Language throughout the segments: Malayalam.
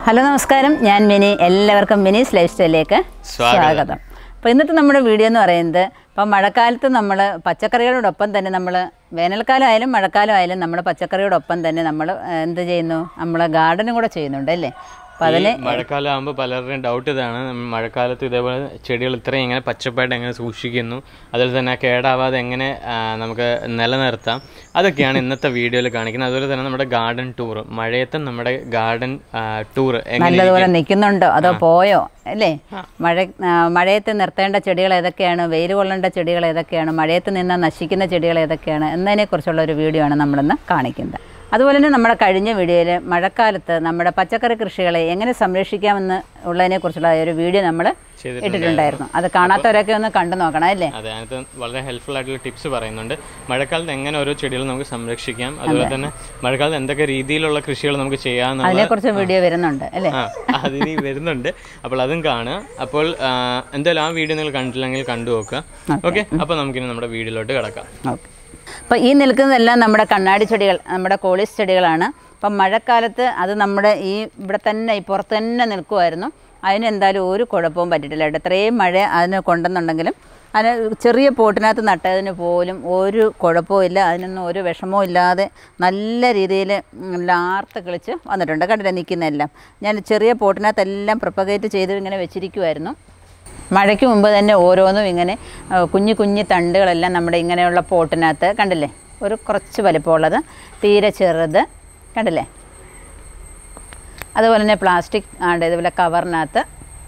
ഹലോ നമസ്കാരം ഞാൻ മിനി എല്ലാവർക്കും മിനീസ് ലൈഫ് സ്റ്റൈലിലേക്ക് സ്വാഗതം. സ്വാഗതം അപ്പോൾ ഇന്നത്തെ നമ്മുടെ വീഡിയോ എന്ന് പറയുന്നത് ഇപ്പം മഴക്കാലത്ത് നമ്മൾ പച്ചക്കറികളോടൊപ്പം തന്നെ നമ്മൾ വേനൽക്കാലം ആയാലും മഴക്കാലം ആയാലും നമ്മൾ പച്ചക്കറിയോടൊപ്പം തന്നെ നമ്മൾ എന്ത് ചെയ്യുന്നു നമ്മൾ ഗാർഡനും കൂടെ ചെയ്യുന്നുണ്ട് അല്ലേ അപ്പോൾ അതിന് ഈ മഴക്കാലം ആകുമ്പോൾ പലരുടെയും ഡൗട്ട് ഇതാണ് നമ്മൾ മഴക്കാലത്ത് ഇതേപോലെ ചെടികൾ ഇത്രയും എങ്ങനെ പച്ചപ്പായിട്ട് എങ്ങനെ സൂക്ഷിക്കുന്നു അതുപോലെ തന്നെ കേടാവാതെ എങ്ങനെ ആ, നമുക്ക് നിലനിർത്താം അതൊക്കെയാണ് ഇന്നത്തെ വീഡിയോയിൽ കാണിക്കുന്നത് അതുപോലെ തന്നെ നമ്മുടെ ഗാർഡൻ ടൂർ മഴയത്ത് നമ്മുടെ ഗാർഡൻ ടൂർ എങ്ങനെ നല്ലതുപോലെ നിൽക്കുന്നുണ്ടോ അതോ പോയോ അല്ലേ മഴ ആ, മഴയത്ത് നിർത്തേണ്ട ചെടികൾ ഏതൊക്കെയാണ് വെയിൽ കൊള്ളേണ്ട ചെടികൾ ഏതൊക്കെയാണ് മഴയത്ത് നിന്ന് നശിക്കുന്ന ചെടികൾ ഏതൊക്കെയാണ് എന്നതിനെക്കുറിച്ചുള്ള ഒരു വീഡിയോ ആണ് നമ്മളിന്ന് കാണിക്കുന്നത് അതുപോലെ തന്നെ നമ്മുടെ കഴിഞ്ഞ വീഡിയോയിൽ മഴക്കാലത്ത് നമ്മുടെ പച്ചക്കറി കൃഷികളെ എങ്ങനെ സംരക്ഷിക്കാമെന്ന് ഉള്ളതിനെക്കുറിച്ചുള്ള ഒരു വീഡിയോ നമ്മൾ ഇട്ടിട്ടുണ്ടായിരുന്നു അത് കാണാത്തവരൊക്കെ ഒന്ന് കണ്ടു നോക്കണം അല്ലേ അതെ അതിനകത്ത് വളരെ ഹെൽപ്ഫുൾ ആയിട്ടുള്ള ടിപ്സ് പറയുന്നുണ്ട് മഴക്കാലത്ത് എങ്ങനെ ഓരോ ചെടികൾ നമുക്ക് സംരക്ഷിക്കാം അതുപോലെ തന്നെ മഴക്കാലത്ത് എന്തൊക്കെ രീതിയിലുള്ള കൃഷികൾ നമുക്ക് ചെയ്യാമെന്നുള്ള അതിനെക്കുറിച്ച് വീഡിയോ വരുന്നുണ്ട് അല്ലേ ആ അതിനി വരുന്നുണ്ട് അപ്പോൾ അതും കാണുക അപ്പോൾ ആ, എന്തായാലും ആ വീഡിയോ നിങ്ങൾ കണ്ടില്ലെങ്കിൽ കണ്ടു നോക്കുക ഓക്കെ അപ്പോൾ നമുക്കിനി നമ്മുടെ വീഡിയോയിലോട്ട് കിടക്കാം ഓക്കെ അപ്പോൾ ഈ നിൽക്കുന്നതെല്ലാം നമ്മുടെ കണ്ണാടി ചെടികൾ നമ്മുടെ കോളീസ് ചെടികളാണ് അപ്പം മഴക്കാലത്ത് അത് നമ്മുടെ ഈ ഇവിടെ തന്നെ ഈ പുറത്ത് തന്നെ നിൽക്കുമായിരുന്നു അതിന് എന്തായാലും ഒരു കുഴപ്പവും പറ്റിയിട്ടില്ല കേട്ടോ ഇത്രയും മഴ അതിന് കൊണ്ടെന്നുണ്ടെങ്കിലും അതിന് ചെറിയ പോട്ടിനകത്ത് നട്ടതിന് പോലും ഒരു കുഴപ്പവും ഇല്ല അതിനൊന്നും ഒരു വിഷമവും ഇല്ലാതെ നല്ല രീതിയിൽ ലാർത്ത് കിളിച്ച് വന്നിട്ടുണ്ട് കണ്ടില്ല നിൽക്കുന്നതെല്ലാം ഞാൻ ചെറിയ പോട്ടിനകത്തെല്ലാം പ്രൊപ്പഗേറ്റ് ചെയ്ത് ഇങ്ങനെ വെച്ചിരിക്കുമായിരുന്നു മഴയ്ക്ക് മുമ്പ് തന്നെ ഓരോന്നും ഇങ്ങനെ ആ, കുഞ്ഞു കുഞ്ഞു തണ്ടുകളെല്ലാം നമ്മുടെ ഇങ്ങനെയുള്ള പോട്ടിനകത്ത് കണ്ടില്ലേ ഒരു കുറച്ച് വലിപ്പമുള്ളത് തീരെ ചെറുത് കണ്ടില്ലേ അതുപോലെ തന്നെ പ്ലാസ്റ്റിക് ആണ്ട് ഇതുപോലെ കവറിനകത്ത്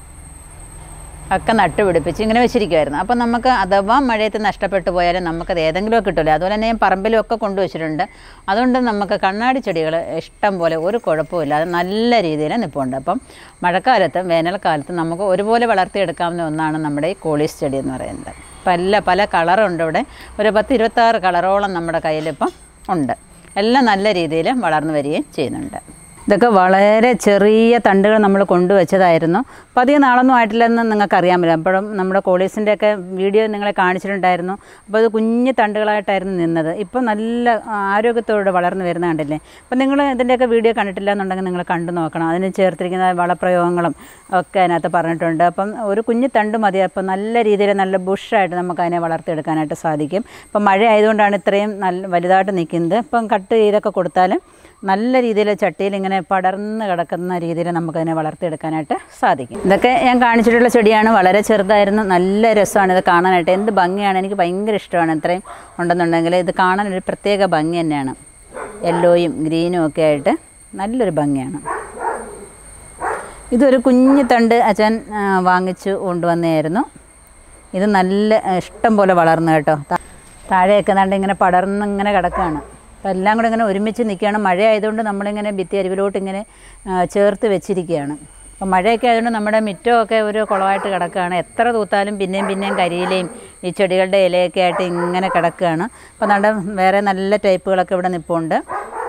ഒക്കെ നട്ടുപിടിപ്പിച്ച് ഇങ്ങനെ വെച്ചിരിക്കുമായിരുന്നു അപ്പം നമുക്ക് അഥവാ മഴയത്ത് നഷ്ടപ്പെട്ടു പോയാലും നമുക്കത് ഏതെങ്കിലുമൊക്കെ കിട്ടില്ല അതുപോലെ തന്നെ ഞാൻ പറമ്പിലും ഒക്കെ കൊണ്ടുവച്ചിട്ടുണ്ട് അതുകൊണ്ട് നമുക്ക് കണ്ണാടി ചെടികൾ ഇഷ്ടം പോലെ ഒരു കുഴപ്പമില്ല അത് നല്ല രീതിയിൽ നിൽപ്പുണ്ട് അപ്പം മഴക്കാലത്തും വേനൽക്കാലത്തും നമുക്ക് ഒരുപോലെ വളർത്തിയെടുക്കാവുന്ന ഒന്നാണ് നമ്മുടെ ഈ കോളീസ് ചെടി എന്ന് പറയുന്നത് പല പല കളറുണ്ട് ഇവിടെ ഒരു പത്ത് ഇരുപത്താറ് കളറോളം നമ്മുടെ കയ്യിലിപ്പം ഉണ്ട് എല്ലാം നല്ല രീതിയിൽ വളർന്നു വരികയും ചെയ്യുന്നുണ്ട് ഇതൊക്കെ വളരെ ചെറിയ തണ്ടുകൾ നമ്മൾ കൊണ്ടുവച്ചതായിരുന്നു അപ്പോൾ അധികം നാളൊന്നും ആയിട്ടില്ലെന്ന് നിങ്ങൾക്ക് അറിയാൻ പറ്റില്ല അപ്പോഴും നമ്മുടെ കോളീസിൻ്റെ ഒക്കെ വീഡിയോ നിങ്ങളെ കാണിച്ചിട്ടുണ്ടായിരുന്നു അപ്പോൾ അത് കുഞ്ഞു തണ്ടുകളായിട്ടായിരുന്നു നിന്നത് ഇപ്പോൾ നല്ല ആരോഗ്യത്തോടെ വളർന്നു വരുന്ന കണ്ടില്ലേ അപ്പോൾ നിങ്ങൾ ഇതിൻ്റെയൊക്കെ വീഡിയോ കണ്ടിട്ടില്ല എന്നുണ്ടെങ്കിൽ നിങ്ങൾ കണ്ടു നോക്കണം അതിന് ചേർത്തിരിക്കുന്ന വളപ്രയോഗങ്ങളും ഒക്കെ അതിനകത്ത് പറഞ്ഞിട്ടുണ്ട് അപ്പം ഒരു കുഞ്ഞു തണ്ട് മതി അപ്പം നല്ല രീതിയിൽ നല്ല ബുഷായിട്ട് നമുക്ക് അതിനെ വളർത്തിയെടുക്കാനായിട്ട് സാധിക്കും ഇപ്പം മഴ ആയതുകൊണ്ടാണ് ഇത്രയും നല്ല വലുതായിട്ട് നിൽക്കുന്നത് ഇപ്പം കട്ട് ചെയ്തൊക്കെ കൊടുത്താലും നല്ല രീതിയിൽ ചട്ടിയിൽ ഇങ്ങനെ പടർന്ന് കിടക്കുന്ന രീതിയിൽ നമുക്കതിനെ വളർത്തിയെടുക്കാനായിട്ട് സാധിക്കും ഇതൊക്കെ ഞാൻ കാണിച്ചിട്ടുള്ള ചെടിയാണ് വളരെ ചെറുതായിരുന്നു നല്ല രസമാണ് ഇത് കാണാനായിട്ട് എന്ത് ഭംഗിയാണ് എനിക്ക് ഭയങ്കര ഇഷ്ടമാണ് ഇത്രയും ഉണ്ടെന്നുണ്ടെങ്കിൽ ഇത് കാണാൻ ഒരു പ്രത്യേക ഭംഗി തന്നെയാണ് യെല്ലോയും ഗ്രീനും ഒക്കെ ആയിട്ട് നല്ലൊരു ഭംഗിയാണ് ഇതൊരു കുഞ്ഞു തണ്ട് അച്ഛൻ ആ, വാങ്ങിച്ചു കൊണ്ടുവന്നതായിരുന്നു ഇത് നല്ല ആ, ഇഷ്ടം പോലെ വളർന്നു കേട്ടോ താ- താഴെയൊക്കെ കണ്ട് ഇങ്ങനെ പടർന്ന് ഇങ്ങനെ കിടക്കുകയാണ് അപ്പോൾ എല്ലാം കൂടെ ഇങ്ങനെ ഒരുമിച്ച് നിൽക്കുകയാണ് മഴ ആയതുകൊണ്ട് നമ്മളിങ്ങനെ ഭിത്തി അരിവിലോട്ട് ഇങ്ങനെ ആ, ചേർത്ത് വെച്ചിരിക്കുകയാണ് അപ്പോൾ മഴയൊക്കെ ആയതുകൊണ്ട് നമ്മുടെ മിറ്റമൊക്കെ ഒരു കുളമായിട്ട് കിടക്കുകയാണ് എത്ര തൂത്താലും പിന്നെയും പിന്നെയും കരിയിലയും ഈ ചെടികളുടെ ഇലയൊക്കെ ആയിട്ട് ഇങ്ങനെ കിടക്കുകയാണ് അപ്പോൾ നമ്മുടെ വേറെ നല്ല ടൈപ്പുകളൊക്കെ ഇവിടെ നിൽപ്പുണ്ട്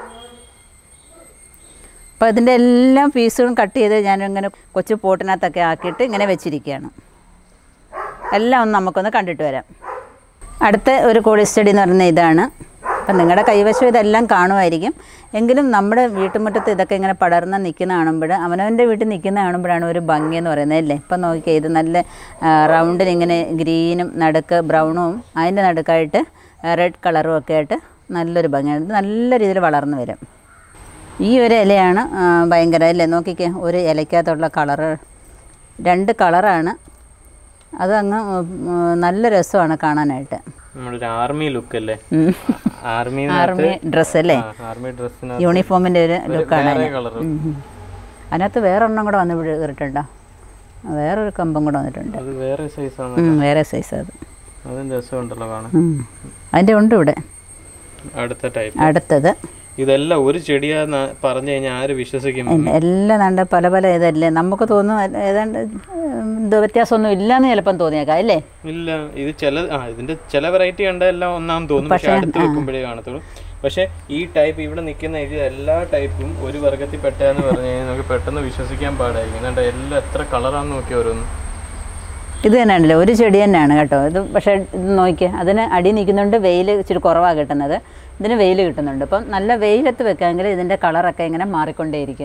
അപ്പോൾ ഇതിൻ്റെ എല്ലാ പീസുകളും കട്ട് ചെയ്ത് ഞാനിങ്ങനെ കൊച്ചു പോട്ടിനകത്തൊക്കെ ആക്കിയിട്ട് ഇങ്ങനെ വെച്ചിരിക്കുകയാണ് എല്ലാം ഒന്ന് നമുക്കൊന്ന് കണ്ടിട്ട് വരാം അടുത്ത ഒരു കോളി സ്റ്റഡി എന്ന് പറയുന്നത് ഇതാണ് അപ്പം നിങ്ങളുടെ കൈവശം ഇതെല്ലാം കാണുമായിരിക്കും എങ്കിലും നമ്മുടെ വീട്ടുമുറ്റത്ത് ഇതൊക്കെ ഇങ്ങനെ പടർന്ന് നിൽക്കുന്ന കാണുമ്പോൾ അവനവൻ്റെ വീട്ടിൽ നിൽക്കുന്ന കാണുമ്പോഴാണ് ഒരു ഭംഗി എന്ന് പറയുന്നത് അല്ലേ ഇപ്പം നോക്കിയേ ഇത് നല്ല റൗണ്ടിൽ ഇങ്ങനെ ഗ്രീനും നടുക്ക് ബ്രൗണും അതിൻ്റെ നടുക്കായിട്ട് റെഡ് കളറും ഒക്കെ ആയിട്ട് നല്ലൊരു ഭംഗിയാണ് ഇത് നല്ല രീതിയിൽ വളർന്നു വരും ഈ ഒരു ഇലയാണ് ആ, ഭയങ്കര അല്ലേ നോക്കിക്കേ ഒരു ഇലയ്ക്കകത്തുള്ള കളറ് രണ്ട് കളറാണ് അതങ്ങ് ഉം, നല്ല രസമാണ് കാണാനായിട്ട് നമ്മുടെ ഒരു ആർമി ലുക്ക് അല്ലേ ഉം. ആർമി ആർമി ഡ്രസ്സ് അല്ലേ ആർമി ഡ്രസ്സിന് യൂണിഫോമിൻ്റെ ഒരു ലുക്കാണ് വേറെ അതിന് കളർ ഉം, ഉം. അതിനകത്ത് വേറെ ഒരെണ്ണം കൂടെ വന്ന് വീറിട്ടുണ്ടോ വേറൊരു കമ്പം കൂടെ വന്നിട്ടുണ്ട് അത് വേറെ സൈസാണ് ഉം, വേറെ സൈസ് അത് അതും രസമുണ്ടല്ലോ കാണാൻ ഉം. അതിൻ്റെ ഉണ്ട് ഇവിടെ അടുത്ത ടൈപ്പ് അടുത്തത് ഇതെല്ലാം ഒരു ചെടിയാന്ന് പറഞ്ഞു കഴിഞ്ഞാൽ ആര് വിശ്വസിക്കും എല്ല- എല്ലാം കണ്ട് പല പല ഇതല്ലേ നമുക്ക് തോന്നും ഏ- ഏതാണ്ട് ഉം, ഇത് വ്യത്യാസമൊന്നും ഇല്ലെന്ന് ചിലപ്പം തോന്നിയേക്കാം അല്ലേ ഇല്ല ഇത് ചില ആ ഇതിന്റെ ചില വെറൈറ്റി കണ്ട എല്ലാം ഒന്നാം തോന്നും പക്ഷെ അടുത്ത് വെക്കുമ്പോഴേ കാണത്തുള്ളൂ പക്ഷെ ഈ ടൈപ്പ് ഇവിടെ നിൽക്കുന്ന ഇത് എല്ലാ ടൈപ്പും ഒരു വർഗത്തിൽ പെട്ടതെന്ന് പറഞ്ഞു കഴിഞ്ഞാൽ നമുക്ക് പെട്ടെന്ന് വിശ്വസിക്കാൻ പാടായിരിക്കും എന്നിട്ട് എല്ലാം എത്ര കളറാന്ന് നോക്കി ഓരോന്ന് ഇത് തന്നെയാണല്ലോ ഒരു ചെടി തന്നെയാണ് കേട്ടോ ഇത് പക്ഷേ ഇത് നോക്കിയേ അതിന് അടി നിൽക്കുന്നുണ്ട് വെയിൽ ഇച്ചിരി കുറവാണ് കിട്ടുന്നത് ഇതിന് വെയിൽ കിട്ടുന്നുണ്ട് അപ്പം നല്ല വെയിലത്ത് വെക്കാമെങ്കിൽ ഇതിൻ്റെ കളറൊക്കെ ഇങ്ങനെ മാറിക്കൊണ്ടേയിരിക്കും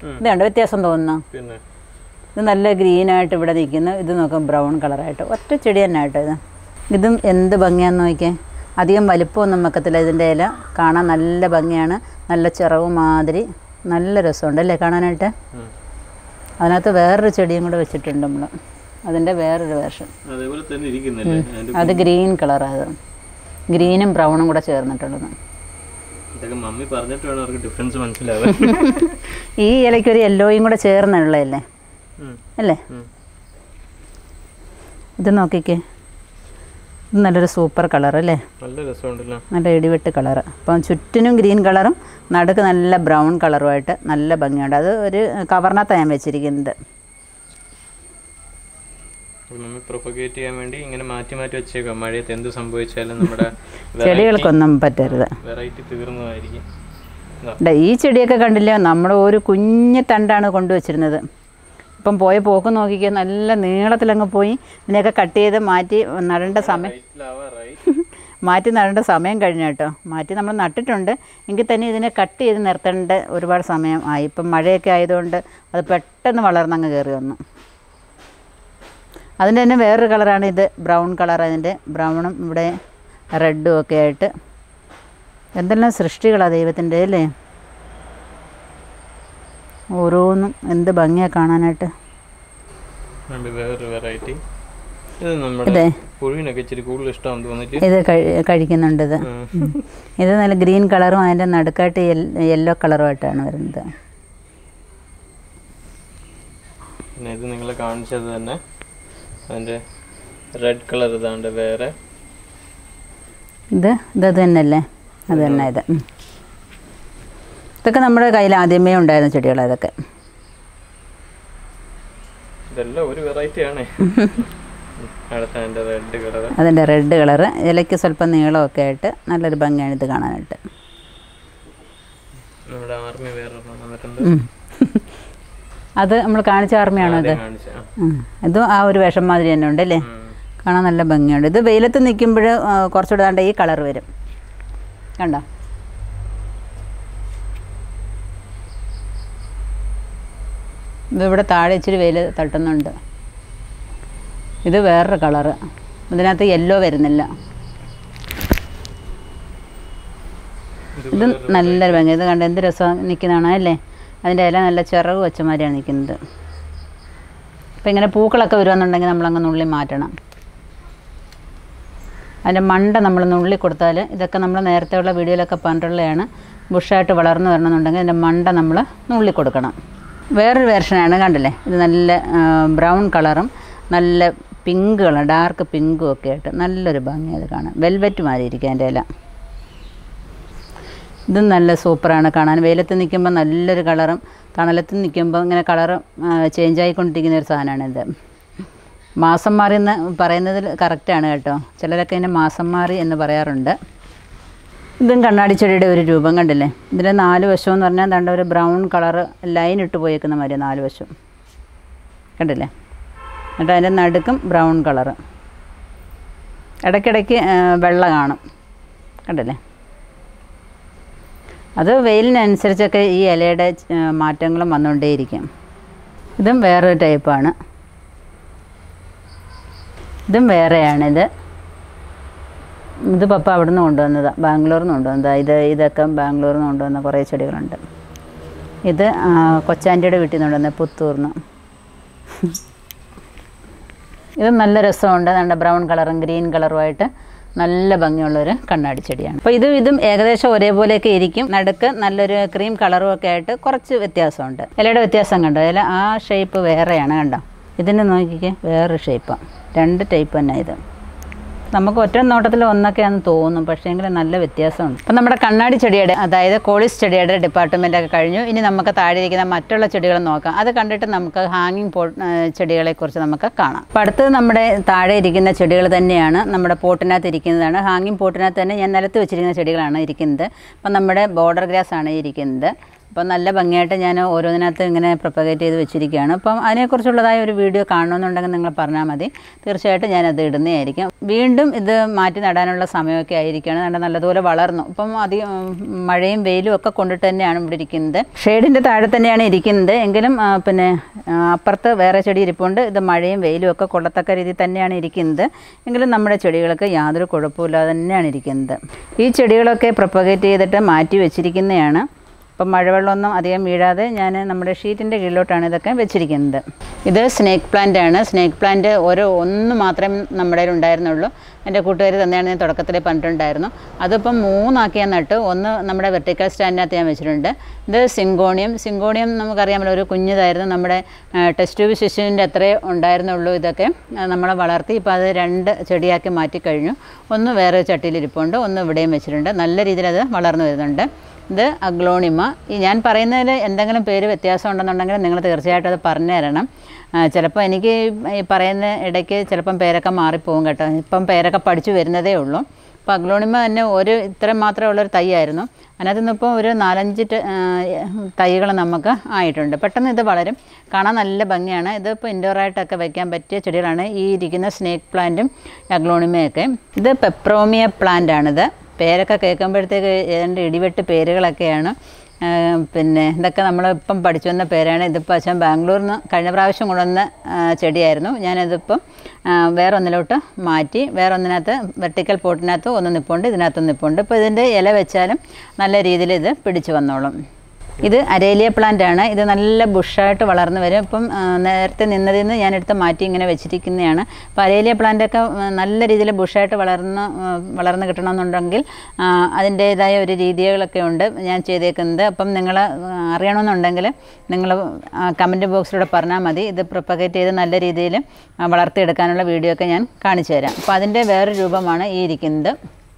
ഇതുണ്ട് വ്യത്യാസം തോന്നുന്നു പിന്നെ ഇത് നല്ല ഗ്രീനായിട്ട് ഇവിടെ നിൽക്കുന്നു ഇത് നോക്കാം ബ്രൗൺ കളറായിട്ട് ഒറ്റ ചെടി തന്നെ ആട്ടോ ഇത് ഇതും എന്ത് ഭംഗിയാന്ന് നോക്കിയേ അധികം വലിപ്പമൊന്നും വെക്കത്തില്ല ഇതിൻ്റെ ഇല കാണാൻ നല്ല ഭംഗിയാണ് നല്ല ചിറവ് മാതിരി നല്ല രസമുണ്ട് അല്ലേ കാണാനായിട്ട് ഉം. അതിനകത്ത് വേറൊരു ചെടിയും കൂടെ വെച്ചിട്ടുണ്ട് നമ്മൾ അതിൻ്റെ വേറൊരു വേർഷൻ അതേപോലെ തന്നെ ഇരിക്കുന്നില്ലേ അതിന്റെ അത് ഗ്രീൻ കളറാണ് അത് ഗ്രീനും ബ്രൗണും കൂടെ ചേർന്നിട്ടുള്ളത് ഇതൊക്കെ മമ്മി പറഞ്ഞിട്ട് വേണം അവർക്ക് ഡിഫറൻസ് മനസ്സിലാവാൻ ഈ ഇലയ്ക്ക് ഒരു യെല്ലോയും കൂടെ ചേർന്നുള്ളതല്ലേ ഉം. അല്ലേ ഉം. ഇത് നോക്കിക്കേ ഇത് നല്ലൊരു സൂപ്പർ കളർ അല്ലേ നല്ല രസമുണ്ടല്ലോ നല്ല ഇടിവെട്ട് കളറ് അപ്പം ചുറ്റിനും ഗ്രീൻ കളറും നടുക്ക് നല്ല ബ്രൗൺ കളറുമായിട്ട് നല്ല ഭംഗിയുണ്ട് അത് ഒരു കവറിനകത്താണ് ഞാൻ വെച്ചിരിക്കുന്നത് അപ്പോൾ മമ്മി പ്രൊപ്പഗേറ്റ് ചെയ്യാൻ വേണ്ടി ഇങ്ങനെ മാറ്റി മാറ്റി വെച്ചേക്കാം മഴയത്ത് എന്ത് സംഭവിച്ചാലും നമ്മുടെ ചെടികൾക്കൊന്നും പറ്റരുത് വെറൈറ്റി തീർന്നതായിരിക്കും ഇതാ. ദാ ഈ ചെടിയൊക്കെ കണ്ടില്ല നമ്മൾ ഒരു കുഞ്ഞു തണ്ടാണ് കൊണ്ടുവച്ചിരുന്നത് ഇപ്പം പോയ പോക്ക് നോക്കിക്കുക നല്ല നീളത്തിലങ്ങ് പോയി ഇതിനെയൊക്കെ കട്ട് ചെയ്ത് മാറ്റി നടേണ്ട സമയം റൈറ്റിലാവാറായി മാറ്റി നടേണ്ട സമയം കഴിഞ്ഞു കേട്ടോ മാറ്റി നമ്മൾ നട്ടിട്ടുണ്ട് എങ്കിൽ തന്നെ ഇതിനെ കട്ട് ചെയ്ത് നിർത്തേണ്ട ഒരുപാട് സമയം ആയി ഇപ്പം മഴയൊക്കെ ആയതുകൊണ്ട് അത് പെട്ടെന്ന് വളർന്നങ്ങ് കയറി വന്നു അതിൻ്റെ തന്നെ വേറൊരു കളറാണ് ഇത് ബ്രൗൺ കളർ അതിൻ്റെ ബ്രൗണും ഇവിടെ റെഡും ഒക്കെ ആയിട്ട് എന്തെല്ലാം സൃഷ്ടികളാണ് ദൈവത്തിൻ്റെ അല്ലേ ഓരോന്നും എന്ത് ഭംഗിയാണ് കാണാനായിട്ട് ഉണ്ട് വേറൊരു വെറൈറ്റി ഇത് നമ്മുടെ ഇതേ പുഴുവിനൊക്കെ ഇച്ചിരി കൂടുതൽ ഇഷ്ടമാണെന്ന് തോന്നിട്ട് ഇത് കഴി- കഴിക്കുന്നുണ്ട് ഇത് ഉം. ഇത് നല്ല ഗ്രീൻ കളറും അതിൻ്റെ നടുക്കായിട്ട് യെല്ലോ കളറുമായിട്ടാണ് വരുന്നത് പിന്നെ ഇത് നിങ്ങൾ കാണിച്ചത് തന്നെ അതിൻ്റെ റെഡ് കളർ ഇതാണ്ട് വേറെ ഇത് ഇത് അത് തന്നെയല്ലേ അത് തന്നെ ഇത് ഉം. ഇതൊക്കെ നമ്മുടെ കയ്യിൽ ആദ്യമേ ഉണ്ടായിരുന്ന ചെടികളാണ് ഇതൊക്കെ ഇതെല്ലാം ഒരു വെറൈറ്റി ആണ് അടുത്ത അതിൻ്റെ റെഡ് കളർ അതിൻ്റെ റെഡ് കളറ് ഇലയ്ക്ക് സ്വല്പം നീളമൊക്കെ ആയിട്ട് നല്ലൊരു ഭംഗിയാണ് ഇത് കാണാനായിട്ട് നമ്മുടെ ആർമി വേറെ ഒരെണ്ണം വന്നിട്ടുണ്ട് ഉം. അത് നമ്മൾ കാണിച്ച ആർമിയാണോ ഇത് ആദ്യം കാണിച്ച ആ. ഉം. ഇതും ആ ഒരു വിഷം മാതിരി തന്നെ ഉണ്ട് അല്ലേ ഉം. കാണാൻ നല്ല ഭംഗിയുണ്ട് ഇത് വെയിലത്ത് നിൽക്കുമ്പോൾ കുറച്ചുകൂടെ ദാണ്ട ഈ കളർ വരും കണ്ടോ ഇതിവിടെ താഴെ ഇച്ചിരി വെയിൽ തട്ടുന്നുണ്ട് ഇത് വേറൊരു കളറ് ഇതിനകത്ത് യെല്ലോ വരുന്നില്ല ഇത് ഇത് നല്ലൊരു ഭംഗി ഇത് കണ്ട് എന്ത് രസം നിൽക്കുന്നതാണ് അല്ലേ അതിൻ്റെ ഇല നല്ല ചിറക് വെച്ച മാതിരിയാണ് നിൽക്കുന്നത് അപ്പം ഇങ്ങനെ പൂക്കളൊക്കെ വരുവാന്നുണ്ടെങ്കിൽ നമ്മളങ്ങ് നുള്ളി മാറ്റണം അതിൻ്റെ മണ്ട നമ്മൾ നുള്ളി കൊടുത്താൽ ഇതൊക്കെ നമ്മൾ നേരത്തെയുള്ള വീഡിയോയിലൊക്കെ പറഞ്ഞിട്ടുള്ളതാണ് ബുഷായിട്ട് വളർന്നു വരണമെന്നുണ്ടെങ്കിൽ അതിൻ്റെ മണ്ട നമ്മൾ നുള്ളി കൊടുക്കണം വേറൊരു വേർഷനാണ് കണ്ടില്ലേ ഇത് നല്ല ബ്രൗൺ കളറും നല്ല പിങ്ക് കളർ ഡാർക്ക് പിങ്കും ഒക്കെ ആയിട്ട് നല്ലൊരു ഭംഗി അത് കാണാൻ വെൽവെറ്റ് മാതിരി ഇരിക്കും അതിൻ്റെ ഇല ഇതും നല്ല സൂപ്പറാണ് കാണാൻ വെയിലത്ത് നിൽക്കുമ്പോൾ നല്ലൊരു കളറും തണലത്ത് നിൽക്കുമ്പോൾ ഇങ്ങനെ കളറ് ചേഞ്ച് ആയിക്കൊണ്ടിരിക്കുന്ന ഒരു സാധനമാണിത് മാസം മാറി എന്ന് പറയുന്നതിൽ കറക്റ്റാണ് കേട്ടോ ചിലരൊക്കെ ഇതിനെ മാസം മാറി എന്ന് പറയാറുണ്ട് ഇതും കണ്ണാടി ചെടിയുടെ ഒരു രൂപം കണ്ടില്ലേ ഇതിൻ്റെ നാല് വശം എന്ന് പറഞ്ഞാൽ ദാണ്ട ഒരു ബ്രൗൺ കളറ് ലൈൻ ഇട്ട് പോയേക്കുന്ന മാതിരി നാല് വശം കണ്ടില്ലേ എന്നിട്ട് അതിൻ്റെ നടുക്കും ബ്രൗൺ കളറ് ഇടയ്ക്കിടയ്ക്ക് ആ, വെള്ള കാണും കണ്ടില്ലേ അത് വെയിലിനനുസരിച്ചൊക്കെ ഈ ഇലയുടെ ആ, മാറ്റങ്ങളും വന്നുകൊണ്ടേയിരിക്കും ഇതും വേറൊരു ടൈപ്പാണ് ഇതും വേറെയാണിത് ഇത് പപ്പ അവിടുന്ന് കൊണ്ടുവന്നതാണ് ബാംഗ്ലൂരിൽ നിന്ന് കൊണ്ടുവന്നതാണ് ഇത് ഇതൊക്കെ ബാംഗ്ലൂരിൽ നിന്ന് കൊണ്ടുവന്ന കുറേ ചെടികളുണ്ട് ഇത് ആ, കൊച്ചാൻ്റിയുടെ വീട്ടിൽ നിന്ന് കൊണ്ടുവന്ന പുത്തൂർന്ന് ഇത് നല്ല രസമുണ്ട് നല്ല ബ്രൗൺ കളറും ഗ്രീൻ കളറുമായിട്ട് നല്ല ഭംഗിയുള്ളൊരു കണ്ണാടി ചെടിയാണ് അപ്പോൾ ഇതും ഇതും ഏകദേശം ഒരേപോലെയൊക്കെ ഇരിക്കും നടുക്ക് നല്ലൊരു ക്രീം കളറും ഒക്കെ ആയിട്ട് കുറച്ച് വ്യത്യാസമുണ്ട് ഇലയുടെ വ്യത്യാസം കണ്ടോ ഇല ആ ഷേപ്പ് വേറെയാണ് കണ്ടോ ഇതിന് നോക്കിക്കേ വേറൊരു ഷേപ്പാണ് രണ്ട് ടൈപ്പ് തന്നെ ഇത് നമുക്ക് ഒറ്റ നോട്ടത്തിൽ ഒന്നൊക്കെയാണെന്ന് തോന്നും പക്ഷേ എങ്കിൽ നല്ല വ്യത്യാസമുണ്ട് അപ്പം നമ്മുടെ കണ്ണാടി ചെടിയുടെ അതായത് കോളിസ് ചെടിയുടെ ഡിപ്പാർട്ട്മെൻ്റ് ഒക്കെ കഴിഞ്ഞു ഇനി നമുക്ക് താഴെ ഇരിക്കുന്ന മറ്റുള്ള ചെടികൾ നോക്കാം അത് കണ്ടിട്ട് നമുക്ക് ഹാങ്ങിങ് പോ ചെടികളെക്കുറിച്ച് നമുക്ക് കാണാം അപ്പം അടുത്തത് നമ്മുടെ താഴെ ഇരിക്കുന്ന ചെടികൾ തന്നെയാണ് നമ്മുടെ പോട്ടിനകത്ത് ഇരിക്കുന്നതാണ് ഹാങ്ങിങ് പോട്ടിനകത്ത് തന്നെ ഞാൻ നിലത്ത് വെച്ചിരിക്കുന്ന ചെടികളാണ് ഇരിക്കുന്നത് അപ്പം നമ്മുടെ ബോർഡർ ഗ്രാസ് ആണ് ഇരിക്കുന്നത് അപ്പം നല്ല ഭംഗിയായിട്ട് ഞാൻ ഓരോന്നിനകത്ത് ഇങ്ങനെ പ്രൊപ്പഗേറ്റ് ചെയ്ത് വെച്ചിരിക്കുകയാണ് അപ്പം അതിനെക്കുറിച്ചുള്ളതായ ഒരു വീഡിയോ കാണണമെന്നുണ്ടെങ്കിൽ നിങ്ങൾ പറഞ്ഞാൽ മതി തീർച്ചയായിട്ടും ഞാനത് ഇടുന്നതായിരിക്കും വീണ്ടും ഇത് മാറ്റി നടാനുള്ള സമയമൊക്കെ ആയിരിക്കുകയാണ് നല്ല നല്ലതുപോലെ വളർന്നു അപ്പം അധികം ഉം, മഴയും വെയിലും ഒക്കെ കൊണ്ടിട്ട് തന്നെയാണ് ഇവിടെ ഇരിക്കുന്നത് ഷെയ്ഡിൻ്റെ താഴെ തന്നെയാണ് ഇരിക്കുന്നത് എങ്കിലും ആ, പിന്നെ ആ, അപ്പുറത്ത് വേറെ ചെടി ഇരിപ്പുണ്ട് ഇത് മഴയും വെയിലും ഒക്കെ കൊള്ളത്തക്ക രീതിയിൽ തന്നെയാണ് ഇരിക്കുന്നത് എങ്കിലും നമ്മുടെ ചെടികൾക്ക് യാതൊരു കുഴപ്പമില്ലാതെ തന്നെയാണ് ഇരിക്കുന്നത് ഈ ചെടികളൊക്കെ പ്രൊപ്പഗേറ്റ് ചെയ്തിട്ട് മാറ്റി വെച്ചിരിക്കുന്നതാണ് അപ്പം മഴവെള്ളമൊന്നും അധികം വീഴാതെ ഞാൻ നമ്മുടെ ഷീറ്റിൻ്റെ കീഴിലോട്ടാണ് ഇതൊക്കെ വെച്ചിരിക്കുന്നത് ഇത് സ്നേക്ക് പ്ലാന്റ് ആണ് സ്നേക്ക് പ്ലാന്റ് ഓരോ ഒന്ന് മാത്രമേ നമ്മുടെ കയ്യിൽ ഉണ്ടായിരുന്നുള്ളൂ എൻ്റെ കൂട്ടുകാർ തന്നെയാണ് ഞാൻ തുടക്കത്തിൽ പറഞ്ഞിട്ടുണ്ടായിരുന്നു അതിപ്പം മൂന്നാക്കിയാൽ നട്ട് ഒന്ന് നമ്മുടെ വെർട്ടിക്കൽ സ്റ്റാൻഡിനകത്ത് ഞാൻ വെച്ചിട്ടുണ്ട് ഇത് സിങ്കോണിയം സിങ്കോണിയം നമുക്കറിയാമല്ലോ ഒരു കുഞ്ഞിതായിരുന്നു നമ്മുടെ ടെസ്റ്റ് ട്യൂബ് ശിശുവിൻ്റെ അത്രേ ഉണ്ടായിരുന്നുള്ളൂ ഇതൊക്കെ ആ, നമ്മളെ വളർത്തി ഇപ്പോൾ അത് രണ്ട് ചെടിയാക്കി മാറ്റിക്കഴിഞ്ഞു ഒന്ന് വേറെ ചട്ടിയിലിരിപ്പുണ്ട് ഒന്ന് ഇവിടെയും വെച്ചിട്ടുണ്ട് നല്ല രീതിയിൽ അത് വളർന്നു വരുന്നുണ്ട് ഇത് അഗ്ലോണിമ ഈ ഞാൻ പറയുന്നതിൽ എന്തെങ്കിലും പേര് വ്യത്യാസം ഉണ്ടെന്നുണ്ടെങ്കിൽ നിങ്ങൾ തീർച്ചയായിട്ടും അത് പറഞ്ഞു തരണം ചിലപ്പോൾ എനിക്ക് ഈ പറയുന്ന ഇടയ്ക്ക് ചിലപ്പം പേരൊക്കെ മാറിപ്പോകും കേട്ടോ ഇപ്പം പേരൊക്കെ പഠിച്ചു വരുന്നതേ ഉള്ളൂ അപ്പോൾ അഗ്ലോണിമ തന്നെ ഒരു ഇത്രയും മാത്രമേ ഉള്ളൊരു തൈയായിരുന്നു അതിനകത്ത് നിന്നിപ്പോൾ ഒരു നാലഞ്ച് തൈകൾ നമുക്ക് ആയിട്ടുണ്ട് പെട്ടെന്ന് ഇത് വളരും കാണാൻ നല്ല ഭംഗിയാണ് ഇതിപ്പോൾ ഇൻഡോറായിട്ടൊക്കെ വയ്ക്കാൻ പറ്റിയ ചെടികളാണ് ഈ ഇരിക്കുന്ന സ്നേക്ക് പ്ലാന്റും അഗ്ലോണിമയൊക്കെ ഇത് പെപ്രോമിയ പ്ലാന്റ് ആണിത് പേരൊക്കെ കേൾക്കുമ്പോഴത്തേക്ക് ഏതാണ്ട് ഇടിവെട്ട് പേരുകളൊക്കെയാണ് ആ, പിന്നെ ഇതൊക്കെ നമ്മൾ ഇപ്പം പഠിച്ചു വന്ന പേരാണ് ഇതിപ്പോൾ അച്ഛൻ ബാംഗ്ലൂരിൽ നിന്ന് കഴിഞ്ഞ പ്രാവശ്യം കൊണ്ടുവന്ന ആ, ചെടിയായിരുന്നു ഞാനിതിപ്പം ആ, വേറെ ഒന്നിലോട്ട് മാറ്റി വേറെ ഒന്നിനകത്ത് വെർട്ടിക്കൽ പോട്ടിനകത്ത് ഒന്ന് നിൽപ്പുണ്ട് ഇതിനകത്ത് നിൽപ്പുണ്ട് ഇപ്പോൾ ഇതിൻ്റെ ഇല വെച്ചാലും നല്ല രീതിയിൽ ഇത് പിടിച്ചു വന്നോളും ഇത് അരേലിയ പ്ലാന്റ് ആണ് ഇത് നല്ല ബുഷായിട്ട് വളർന്നു വരും ഇപ്പം ആ, നേരത്തെ നിന്നതിൽ നിന്ന് ഞാനെടുത്ത് മാറ്റി ഇങ്ങനെ വെച്ചിരിക്കുന്നതാണ് അപ്പോൾ അരേലിയ പ്ലാന്റൊക്കെ ആ, നല്ല രീതിയിൽ ബുഷായിട്ട് വളർന്ന് ആ, വളർന്ന് കിട്ടണമെന്നുണ്ടെങ്കിൽ ആ, അതിൻ്റേതായ ഒരു രീതികളൊക്കെ ഉണ്ട് ഞാൻ ചെയ്തേക്കുന്നത് അപ്പം നിങ്ങൾ അറിയണമെന്നുണ്ടെങ്കിൽ നിങ്ങൾ കമൻറ്റ് ബോക്സിലൂടെ പറഞ്ഞാൽ മതി ഇത് പ്രൊപ്പഗേറ്റ് ചെയ്ത് നല്ല രീതിയിൽ ആ, വളർത്തിയെടുക്കാനുള്ള വീഡിയോ ഒക്കെ ഞാൻ കാണിച്ചു തരാം അപ്പോൾ അതിൻ്റെ വേറൊരു രൂപമാണ് ഈ ഇരിക്കുന്നത്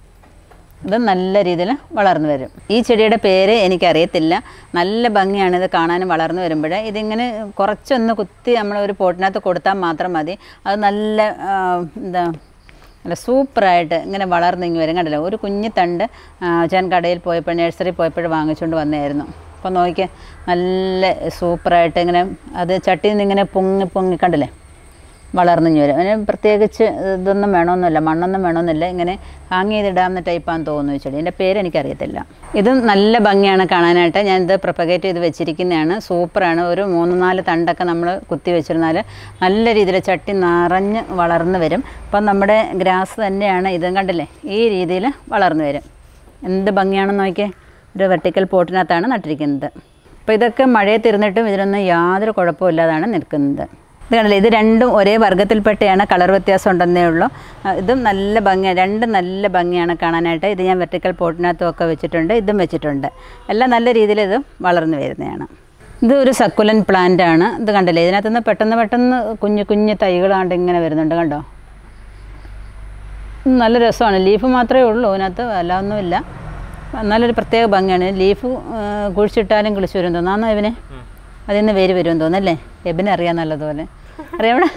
ഇത് നല്ല രീതിയിൽ വളർന്നു വരും ഈ ചെടിയുടെ പേര് എനിക്കറിയത്തില്ല നല്ല ഭംഗിയാണ് ഇത് കാണാനും വളർന്നു വരുമ്പോൾ ഇതിങ്ങനെ കുറച്ചൊന്ന് കുത്തി നമ്മൾ ഒരു പോട്ടിനകത്ത് കൊടുത്താൽ മാത്രം മതി അത് നല്ല ആ, എന്താ നല്ല സൂപ്പറായിട്ട് ഇങ്ങനെ വളർന്നിങ്ങി വരും കണ്ടില്ല ഒരു കുഞ്ഞു തണ്ട് ആ, ഞാൻ കടയിൽ പോയപ്പോൾ നഴ്സറി പോയപ്പോൾ വാങ്ങിച്ചുകൊണ്ട് വന്നായിരുന്നു അപ്പോൾ നോക്കിയാൽ നല്ല സൂപ്പറായിട്ട് ഇങ്ങനെ അത് ചട്ടിയിൽ നിന്ന് ഇങ്ങനെ പൊങ്ങി പൊങ്ങി കണ്ടില്ലേ വളർന്നു വരും അതിന് പ്രത്യേകിച്ച് ഇതൊന്നും വേണമെന്നില്ല മണ്ണൊന്നും വേണമെന്നില്ല ഇങ്ങനെ ഹാങ് ചെയ്തിടാവുന്ന ടൈപ്പാന്ന് തോന്നുന്നു ഈ ചെടി എൻ്റെ പേര് എനിക്കറിയത്തില്ല ഇത് നല്ല ഭംഗിയാണ് കാണാനായിട്ട് ഞാനിത് പ്രൊപ്പഗേറ്റ് ചെയ്ത് വെച്ചിരിക്കുന്നതാണ് സൂപ്പറാണ് ഒരു മൂന്ന് നാല് തണ്ടൊക്കെ നമ്മൾ കുത്തി വെച്ചിരുന്നാൽ നല്ല രീതിയിൽ ചട്ടി നിറഞ്ഞ് വളർന്നു വരും അപ്പം നമ്മുടെ ഗ്രാസ് തന്നെയാണ് ഇതും കണ്ടില്ലേ ഈ രീതിയിൽ വളർന്നു വരും എന്ത് ഭംഗിയാണെന്ന് നോക്കിയേ ഒരു വെർട്ടിക്കൽ പോട്ടിനകത്താണ് നട്ടിരിക്കുന്നത് അപ്പോൾ ഇതൊക്കെ മഴയത്തിരുന്നിട്ടും ഇതിനൊന്നും യാതൊരു കുഴപ്പമില്ലാതാണ് നിൽക്കുന്നത് ഇത് കണ്ടില്ലേ ഇത് രണ്ടും ഒരേ വർഗ്ഗത്തിൽപ്പെട്ടയാണ് കളർ വ്യത്യാസം ഉണ്ടെന്നേ ഉള്ളൂ ആ, ഇതും നല്ല ഭംഗിയാണ് രണ്ടും നല്ല ഭംഗിയാണ് കാണാനായിട്ട് ഇത് ഞാൻ വെർട്ടിക്കൽ പോട്ടിനകത്തും ഒക്കെ വെച്ചിട്ടുണ്ട് ഇതും വെച്ചിട്ടുണ്ട് എല്ലാം നല്ല രീതിയിൽ ഇത് വളർന്നു വരുന്നതാണ് ഇത് ഒരു സക്കുലൻ പ്ലാന്റ് ആണ് ഇത് കണ്ടില്ലേ ഇതിനകത്തുനിന്ന് പെട്ടെന്ന് പെട്ടെന്ന് കുഞ്ഞു കുഞ്ഞു തൈകളാണ്ട് ഇങ്ങനെ വരുന്നുണ്ട് കണ്ടോ ഉം, നല്ല രസമാണ് ലീഫ് മാത്രമേ ഉള്ളൂ അതിനകത്ത് അല്ല ഒന്നുമില്ല നല്ലൊരു പ്രത്യേക ഭംഗിയാണ് ലീഫ് ആ, കുഴിച്ചിട്ടാലും കിളിച്ചു വരും തോന്നാന്നോ ഇവന് അതിൽ നിന്ന് വേര് വരുമെന്ന് തോന്നല്ലേ എബിനെ അറിയാം നല്ലതുപോലെ അറിയാമോ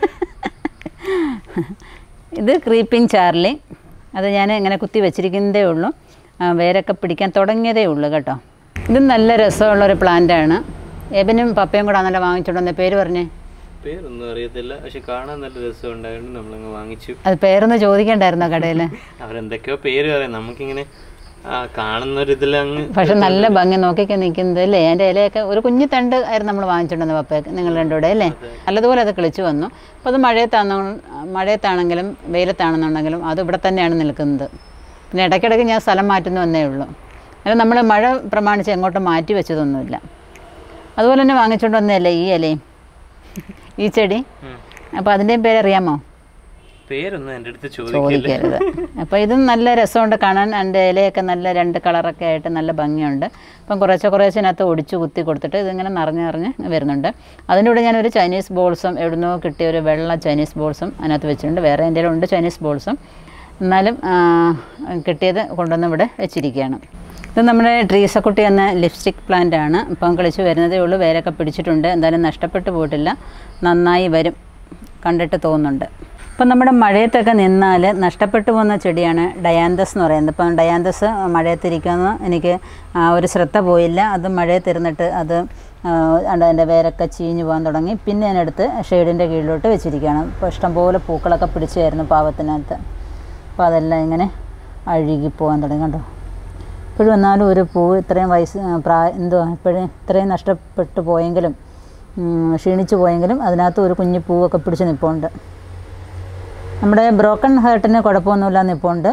ഇത് ക്രീപ്പിംഗ് ചാർലി അത് ഞാൻ ഇങ്ങനെ കുത്തി വെച്ചിരിക്കുന്നതേ ഉള്ളൂ ആ, വേരൊക്കെ പിടിക്കാൻ തുടങ്ങിയതേ ഉള്ളൂ കേട്ടോ ഇത് നല്ല രസമുള്ളൊരു പ്ലാന്റാണ് എബിനും പപ്പയും കൂടെ ആണല്ലോ വാങ്ങിച്ചോണ്ട് വന്ന പേര് പറഞ്ഞേ പേരൊന്നും അറിയത്തില്ല പക്ഷെ കാണാൻ നല്ല രസം ഉണ്ടായിരുന്നു നമ്മളങ്ങ് വാങ്ങിച്ചു അത് പേരൊന്ന് ചോദിക്കണ്ടായിരുന്നോ കടയിൽ അവരെന്തൊക്കെയോ പേര് പറയാം നമുക്കിങ്ങനെ ആ, കാണുന്ന ഒരു ഇതിലങ്ങ് പക്ഷെ നല്ല ഭംഗി നോക്കിയൊക്കെ നിൽക്കുന്നത് അല്ലേ അതിൻ്റെ ഇലയൊക്കെ ഒരു കുഞ്ഞു തണ്ട് ആയിരുന്നു നമ്മൾ വാങ്ങിച്ചിട്ടുണ്ടെന്ന് പപ്പയൊക്കെ നിങ്ങൾ രണ്ടുകൂടെ അല്ലേ നല്ലതുപോലെ അത് കിളിച്ചു വന്നു അപ്പോൾ അത് മഴയത്താണോ മഴയത്താണെങ്കിലും വെയിലത്താണെന്നുണ്ടെങ്കിലും അത് ഇവിടെ തന്നെയാണ് നിൽക്കുന്നത് പിന്നെ ഇടയ്ക്കിടയ്ക്ക് ഞാൻ സ്ഥലം മാറ്റുന്നു എന്നേ ഉള്ളൂ അല്ല നമ്മൾ മഴ പ്രമാണിച്ച് എങ്ങോട്ടും മാറ്റി വെച്ചതൊന്നുമില്ല അതുപോലെ തന്നെ വാങ്ങിച്ചുകൊണ്ട് വന്നതല്ലേ ഈ ഇലയും ഈ ചെടി ഉം. അപ്പോൾ അതിൻ്റെയും പേരറിയാമോ പേരൊന്നും എൻ്റെ അടുത്ത് ചോദിക്കില്ല ചോദിക്കരുത് അപ്പോൾ ഇതും നല്ല രസമുണ്ട് കാണാൻ അതിൻ്റെ ഇലയൊക്കെ നല്ല രണ്ട് കളറൊക്കെ ആയിട്ട് നല്ല ഭംഗിയുണ്ട് അപ്പം കുറേശ്ശെ കുറേശ്ശിനകത്ത് ഒടിച്ച് കുത്തി കൊടുത്തിട്ട് ഇതിങ്ങനെ നിറഞ്ഞ് നിറഞ്ഞ് വരുന്നുണ്ട് അതിൻ്റെ കൂടെ ഞാനൊരു ചൈനീസ് ബോൾസും എവിടുന്നോ കിട്ടിയ ഒരു വെള്ള ചൈനീസ് ബോൾസും അതിനകത്ത് വെച്ചിട്ടുണ്ട് വേറെ എൻ്റെ ഉണ്ട് ചൈനീസ് ബോൾസും എന്നാലും ആ, കിട്ടിയത് കൊണ്ടുവന്ന് ഇവിടെ വെച്ചിരിക്കുകയാണ് ഇത് നമ്മുടെ ട്രീസക്കുട്ടി എന്ന ലിപ്സ്റ്റിക് പ്ലാന്റ് ആണ് ഇപ്പം കളിച്ച് വരുന്നതേ ഉള്ളൂ വേരൊക്കെ പിടിച്ചിട്ടുണ്ട് എന്തായാലും നഷ്ടപ്പെട്ടു പോയിട്ടില്ല നന്നായി വരും കണ്ടിട്ട് തോന്നുന്നുണ്ട് ഇപ്പം നമ്മുടെ മഴയത്തൊക്കെ നിന്നാൽ നഷ്ടപ്പെട്ടു പോകുന്ന ചെടിയാണ് ഡയാന്തസ് എന്ന് പറയുന്നത് ഇപ്പം ഡയാന്തസ് മഴയത്തിരിക്കുന്ന എനിക്ക് ആ, ഒരു ശ്രദ്ധ പോയില്ല അത് മഴയത്തിരുന്നിട്ട് അത് ആ, ഉണ്ട് അതിൻ്റെ വേരൊക്കെ ചീഞ്ഞു പോകാൻ തുടങ്ങി പിന്നെ ഞാനെടുത്ത് ഷെയ്ഡിൻ്റെ കീഴിലോട്ട് വെച്ചിരിക്കുകയാണ് ഇപ്പോൾ ഇഷ്ടംപോലെ പൂക്കളൊക്കെ പിടിച്ചായിരുന്നു പാവത്തിനകത്ത് അപ്പോൾ അതെല്ലാം ഇങ്ങനെ അഴുകി പോകാൻ തുടങ്ങി കണ്ടോ ഇപ്പോഴും എന്നാലും ഒരു പൂ ഇത്രയും വയസ്സ് പ്രായ എന്തോ ഇപ്പോഴും ഇത്രയും നഷ്ടപ്പെട്ടു പോയെങ്കിലും ഉം, ക്ഷീണിച്ചു പോയെങ്കിലും അതിനകത്ത് ഒരു കുഞ്ഞു പൂവൊക്കെ പിടിച്ച് നിൽപ്പുണ്ട് നമ്മുടെ ബ്രോക്കൺ ഹേർട്ടിന് കുഴപ്പമൊന്നുമില്ല നിൽപ്പുണ്ട്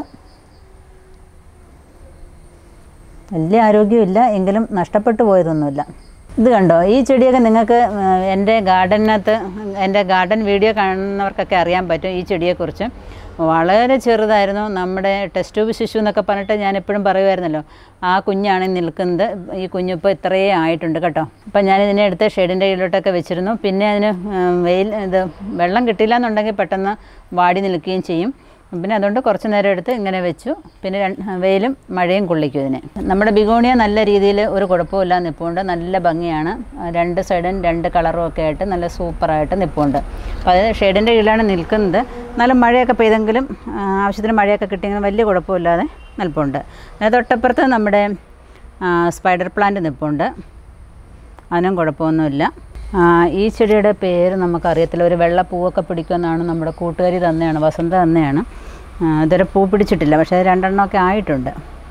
വലിയ ആരോഗ്യമില്ല എങ്കിലും നഷ്ടപ്പെട്ടു പോയതൊന്നുമില്ല ഇത് കണ്ടോ ഈ ചെടിയൊക്കെ നിങ്ങൾക്ക് ഏഹ്, എൻ്റെ ഗാർഡനകത്ത് എൻ്റെ ഗാർഡൻ വീഡിയോ കാണുന്നവർക്കൊക്കെ അറിയാൻ പറ്റും ഈ ചെടിയെക്കുറിച്ച് വളരെ ചെറുതായിരുന്നു നമ്മുടെ ടെസ്റ്റ് ട്യൂബ് ശിശു എന്നൊക്കെ പറഞ്ഞിട്ട് ഞാൻ എപ്പോഴും പറയുമായിരുന്നല്ലോ ആ കുഞ്ഞാണ് ഈ നിൽക്കുന്നത് ഈ കുഞ്ഞിപ്പോൾ ഇത്രയേ ആയിട്ടുണ്ട് കേട്ടോ അപ്പം ഞാൻ ഇതിനെ എടുത്ത് ഷെയ്ഡിൻ്റെ കീഴിലോട്ടൊക്കെ വെച്ചിരുന്നു പിന്നെ അതിന് ഏഹ്, വെയിൽ ഇത് വെള്ളം കിട്ടില്ല എന്നുണ്ടെങ്കിൽ പെട്ടെന്ന് വാടി നിൽക്കുകയും ചെയ്യും പിന്നെ അതുകൊണ്ട് കുറച്ച് നേരം എടുത്ത് ഇങ്ങനെ വെച്ചു പിന്നെ രണ്ട് വെയിലും മഴയും കൊള്ളിക്കും ഇതിനെ നമ്മുടെ ബിഗോണിയ നല്ല രീതിയിൽ ഒരു കുഴപ്പമില്ല നിൽപ്പുണ്ട് നല്ല ഭംഗിയാണ് രണ്ട് സൈഡും രണ്ട് കളറും ഒക്കെ ആയിട്ട് നല്ല സൂപ്പറായിട്ട് നിൽപ്പുണ്ട് അപ്പോൾ അത് ഷെയ്ഡിൻ്റെ കീഴിലാണ് നിൽക്കുന്നത് നല്ല മഴയൊക്കെ പെയ്തെങ്കിലും ആ, ആവശ്യത്തിന് മഴയൊക്കെ കിട്ടിയെങ്കിലും വലിയ കുഴപ്പമില്ലാതെ നിൽപ്പുണ്ട് അതിന് തൊട്ടപ്പുറത്ത് നമ്മുടെ ആ, സ്പൈഡർ പ്ലാന്റ് നിൽപ്പുണ്ട് അതിനും കുഴപ്പമൊന്നുമില്ല ആ, ഈ ചെടിയുടെ പേര് നമുക്കറിയത്തില്ല ഒരു വെള്ള പൂവൊക്കെ പിടിക്കുമെന്നാണ് നമ്മുടെ കൂട്ടുകാരി തന്നെയാണ് വസന്ത തന്നെയാണ് ആ, ഇതുവരെ പൂ പിടിച്ചിട്ടില്ല പക്ഷേ രണ്ടെണ്ണമൊക്കെ ആയിട്ടുണ്ട്